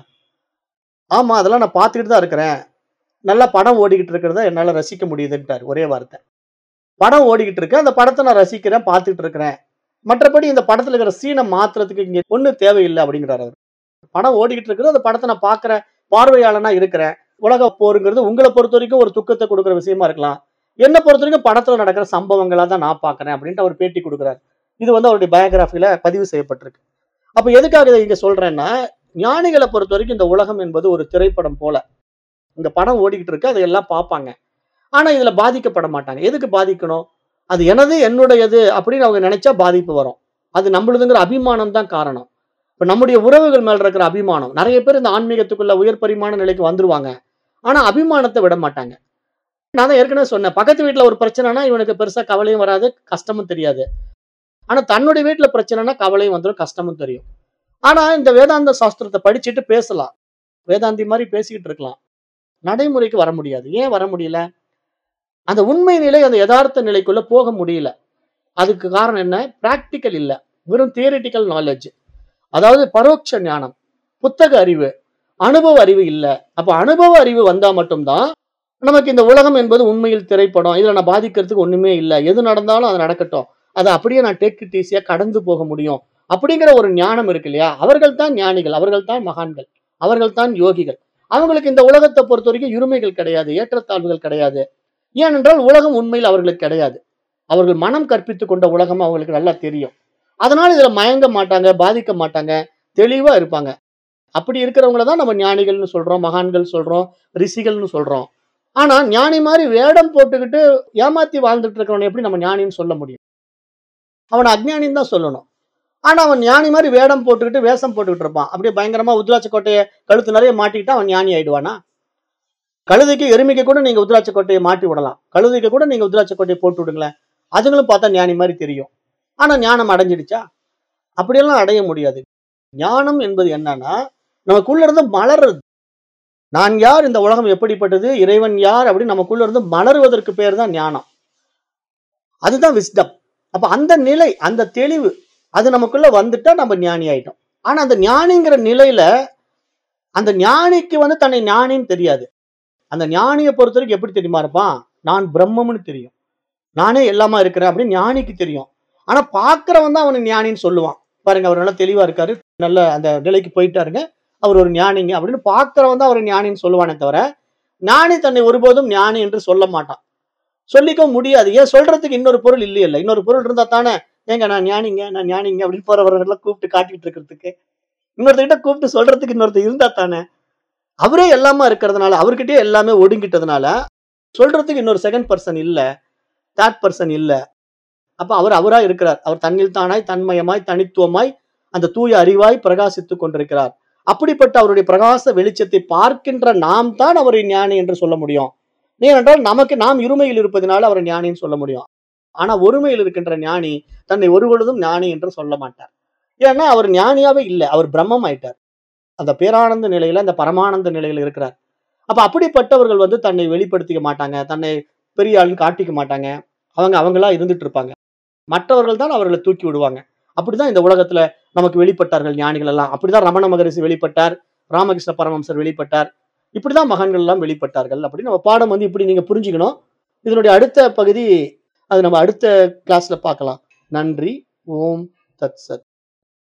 ஆமா அதெல்லாம் நான் பார்த்துக்கிட்டு தான் இருக்கிறேன் நல்லா படம் ஓடிக்கிட்டு இருக்கிறத என்னால ரசிக்க முடியுதுன்ட்டார் ஒரே வார்த்தை படம் ஓடிக்கிட்டு இருக்கு அந்த படத்தை நான் ரசிக்கிறேன் பார்த்துக்கிட்டு இருக்கிறேன் மற்றபடி இந்த படத்துல இருக்கிற சீனை மாத்துறதுக்கு இங்க ஒன்றும் தேவையில்லை அப்படிங்கிறார் அவர் படம் ஓடிக்கிட்டு இருக்குது அந்த படத்தை நான் பார்க்குறேன் பார்வையாளனா இருக்கிறேன் உலக போருங்கிறது உங்களை பொறுத்த வரைக்கும் ஒரு துக்கத்தை கொடுக்குற விஷயமா இருக்கலாம் என்னை பொறுத்த வரைக்கும் படத்துல நடக்கிற சம்பவங்களா தான் நான் பார்க்கறேன் அப்படின்ட்டு அவர் பேட்டி கொடுக்குறாரு இது வந்து அவருடைய பயோகிராஃபில பதிவு செய்யப்பட்டிருக்கு அப்ப எதுக்காக இதை இங்க சொல்றேன்னா ஞானிகளை பொறுத்த வரைக்கும் இந்த உலகம் என்பது ஒரு திரைப்படம் போல இந்த படம் ஓடிக்கிட்டு இருக்கு அதையெல்லாம் பார்ப்பாங்க ஆனா இதுல பாதிக்கப்பட மாட்டாங்க எதுக்கு பாதிக்கணும் அது எனது என்னுடையது அப்படின்னு அவங்க நினைச்சா பாதிப்பு வரும் அது நம்மளுதுங்கிற அபிமானம் தான் காரணம் இப்ப நம்முடைய உறவுகள் மேல இருக்கிற அபிமானம் நிறைய பேர் இந்த ஆன்மீகத்துக்குள்ள உயர் பரிமாண நிலைக்கு வந்துருவாங்க ஆனா அபிமானத்தை விட மாட்டாங்க நான் தான் ஏற்கனவே சொன்னேன் பக்கத்து வீட்டுல ஒரு பிரச்சனைனா இவனுக்கு பெருசா கவலையும் வராது கஷ்டமும் தெரியாது ஆனா தன்னுடைய வீட்டுல பிரச்சனைனா கவலையும் வந்துடும் கஷ்டமும் தெரியும் ஆனா இந்த வேதாந்த சாஸ்திரத்தை படிச்சுட்டு பேசலாம் வேதாந்தி மாதிரி பேசிக்கிட்டு இருக்கலாம் நடைமுறைக்கு வர முடியாது ஏன் வர முடியல அந்த உண்மை நிலை அந்த யதார்த்த நிலைக்குள்ள போக முடியல அதுக்கு காரணம் என்ன பிராக்டிக்கல் இல்ல வெறும் தியரிட்டிக்கல் நாலேஜ் அதாவது பரோட்ச ஞானம் புத்தக அறிவு அனுபவ அறிவு இல்ல அப்ப அனுபவ அறிவு வந்தா மட்டும்தான் நமக்கு இந்த உலகம் என்பது உண்மையில் திரைப்படம் இதுல நான் பாதிக்கிறதுக்கு ஒண்ணுமே இல்லை எது நடந்தாலும் அது நடக்கட்டும் அதை அப்படியே நான் டேக் இட் ஈஸியா கடந்து போக முடியும் அப்படிங்கிற ஒரு ஞானம் இருக்கு இல்லையா அவர்கள் தான் ஞானிகள் அவர்கள் தான் மகான்கள் அவர்கள் தான் யோகிகள் அவங்களுக்கு இந்த உலகத்தை பொறுத்த வரைக்கும் இருமைகள் கிடையாது ஏற்றத்தாழ்வுகள் கிடையாது ஏனென்றால் உலகம் உண்மையில் அவர்களுக்கு கிடையாது அவர்கள் மனம் கற்பித்து கொண்ட உலகம் அவங்களுக்கு நல்லா தெரியும் அதனால இதுல மயங்க மாட்டாங்க பாதிக்க மாட்டாங்க தெளிவா இருப்பாங்க அப்படி இருக்கிறவங்கள தான் நம்ம ஞானிகள்னு சொல்றோம் மகான்கள் சொல்றோம் ரிஷிகள்னு சொல்றோம் ஆனா ஞானி மாதிரி வேடம் போட்டுக்கிட்டு ஏமாத்தி வாழ்ந்துட்டு இருக்கிறவனை எப்படி நம்ம ஞானின்னு சொல்ல முடியும் அவனை அஜ்ஞானின்னு தான் சொல்லணும் ஆனா அவன் ஞானி மாதிரி வேடம் போட்டுக்கிட்டு வேஷம் போட்டுக்கிட்டு இருப்பான் அப்படியே பயங்கரமா உத்ராட்ச கோட்டையை கழுத்து நிறைய மாட்டிக்கிட்டா அவன் ஞானி ஆயிடுவானா கழுதைக்கு எருமைக்கு கூட நீங்க உத்ராட்ச கோட்டையை மாட்டி விடலாம் கழுதைக்கு கூட நீங்க உத்ராட்ச கோட்டையை போட்டு விடுங்களேன் அதுங்களும் பார்த்தா ஞானி மாதிரி தெரியும் ஆனா ஞானம் அடைஞ்சிடுச்சா அப்படியெல்லாம் அடைய முடியாது ஞானம் என்பது என்னன்னா நமக்குள்ள இருந்து மலருது நான் யார் இந்த உலகம் எப்படிப்பட்டது இறைவன் யார் அப்படின்னு நமக்குள்ள இருந்து மலருவதற்கு பேர் தான் ஞானம் அதுதான் விஸ்டம் அப்ப அந்த நிலை அந்த தெளிவு அது நமக்குள்ள வந்துட்டா நம்ம ஞானி ஆயிட்டோம் ஆனா அந்த ஞானிங்கிற நிலையில அந்த ஞானிக்கு வந்து தன்னை ஞானின்னு தெரியாது அந்த ஞானியை பொறுத்த வரைக்கும் எப்படி தெரியுமா இருப்பான் நான் பிரம்மம்னு தெரியும் நானே எல்லாமா இருக்கிறேன் அப்படின்னு ஞானிக்கு தெரியும் ஆனா பார்க்கிறவன் தான் அவனுக்கு ஞானின்னு சொல்லுவான் பாருங்க அவர் நல்லா தெளிவா இருக்காரு நல்ல அந்த நிலைக்கு போயிட்டாருங்க அவர் ஒரு ஞானிங்க அப்படின்னு பார்க்கிறவன் தான் அவர் ஞானின்னு சொல்லுவானே தவிர ஞானி தன்னை ஒருபோதும் ஞானி என்று சொல்ல மாட்டான் சொல்லிக்க முடியாது ஏன் சொல்றதுக்கு இன்னொரு பொருள் இல்லையில்ல இன்னொரு பொருள் இருந்தா தானே ஏங்க நான் ஞானிங்க நான் ஞானிங்க அப்படின்னு போறவர்களெல்லாம் கூப்பிட்டு காட்டிட்டு இருக்கிறதுக்கு இன்னொருத்தர்கிட்ட கூப்பிட்டு சொல்றதுக்கு இன்னொருத்தர் இருந்தா தானே அவரே எல்லாமா இருக்கிறதுனால அவர்கிட்டயே எல்லாமே ஒடுங்கிட்டதுனால சொல்றதுக்கு இன்னொரு செகண்ட் பர்சன் இல்ல தேர்ட் பர்சன் இல்ல அப்ப அவர் அவரா இருக்கிறார் அவர் தன்னில் தானாய் தன்மயமாய் தனித்துவமாய் அந்த தூய அறிவாய் பிரகாசித்துக் கொண்டிருக்கிறார் அப்படிப்பட்ட அவருடைய பிரகாச வெளிச்சத்தை பார்க்கின்ற நாம் தான் அவரை ஞானி என்று சொல்ல முடியும் ஏனென்றால் நமக்கு நாம் இருமையில் இருப்பதனால அவரை ஞானின்னு சொல்ல முடியும் ஆனா ஒருமையில் இருக்கின்ற ஞானி தன்னை ஒருபொழுதும் ஞானி என்று சொல்ல மாட்டார் ஏன்னா அவர் ஞானியாவே இல்லை அவர் பிரம்மம் ஆயிட்டார் அந்த பேரானந்த நிலையில அந்த பரமானந்த நிலையில இருக்கிறார் அப்ப அப்படிப்பட்டவர்கள் வந்து தன்னை வெளிப்படுத்திக்க மாட்டாங்க தன்னை பெரிய ஆளுன்னு காட்டிக்க மாட்டாங்க அவங்க அவங்களா இருந்துட்டு இருப்பாங்க மற்றவர்கள் தான் அவர்களை தூக்கி விடுவாங்க அப்படிதான் இந்த உலகத்துல நமக்கு வெளிப்பட்டார்கள் ஞானிகள் எல்லாம் அப்படிதான் ரமண மகரிஷி வெளிப்பட்டார் ராமகிருஷ்ண பரமஹம்சர் வெளிப்பட்டார் இப்படிதான் மகான்கள் எல்லாம் வெளிப்பட்டார்கள் அப்படின்னு நம்ம பாடம் வந்து இப்படி நீங்க புரிஞ்சுக்கணும் இதனுடைய அடுத்த பகுதி அது நம்ம அடுத்த கிளாஸ்ல பார்க்கலாம் நன்றி ஓம் தத் சத்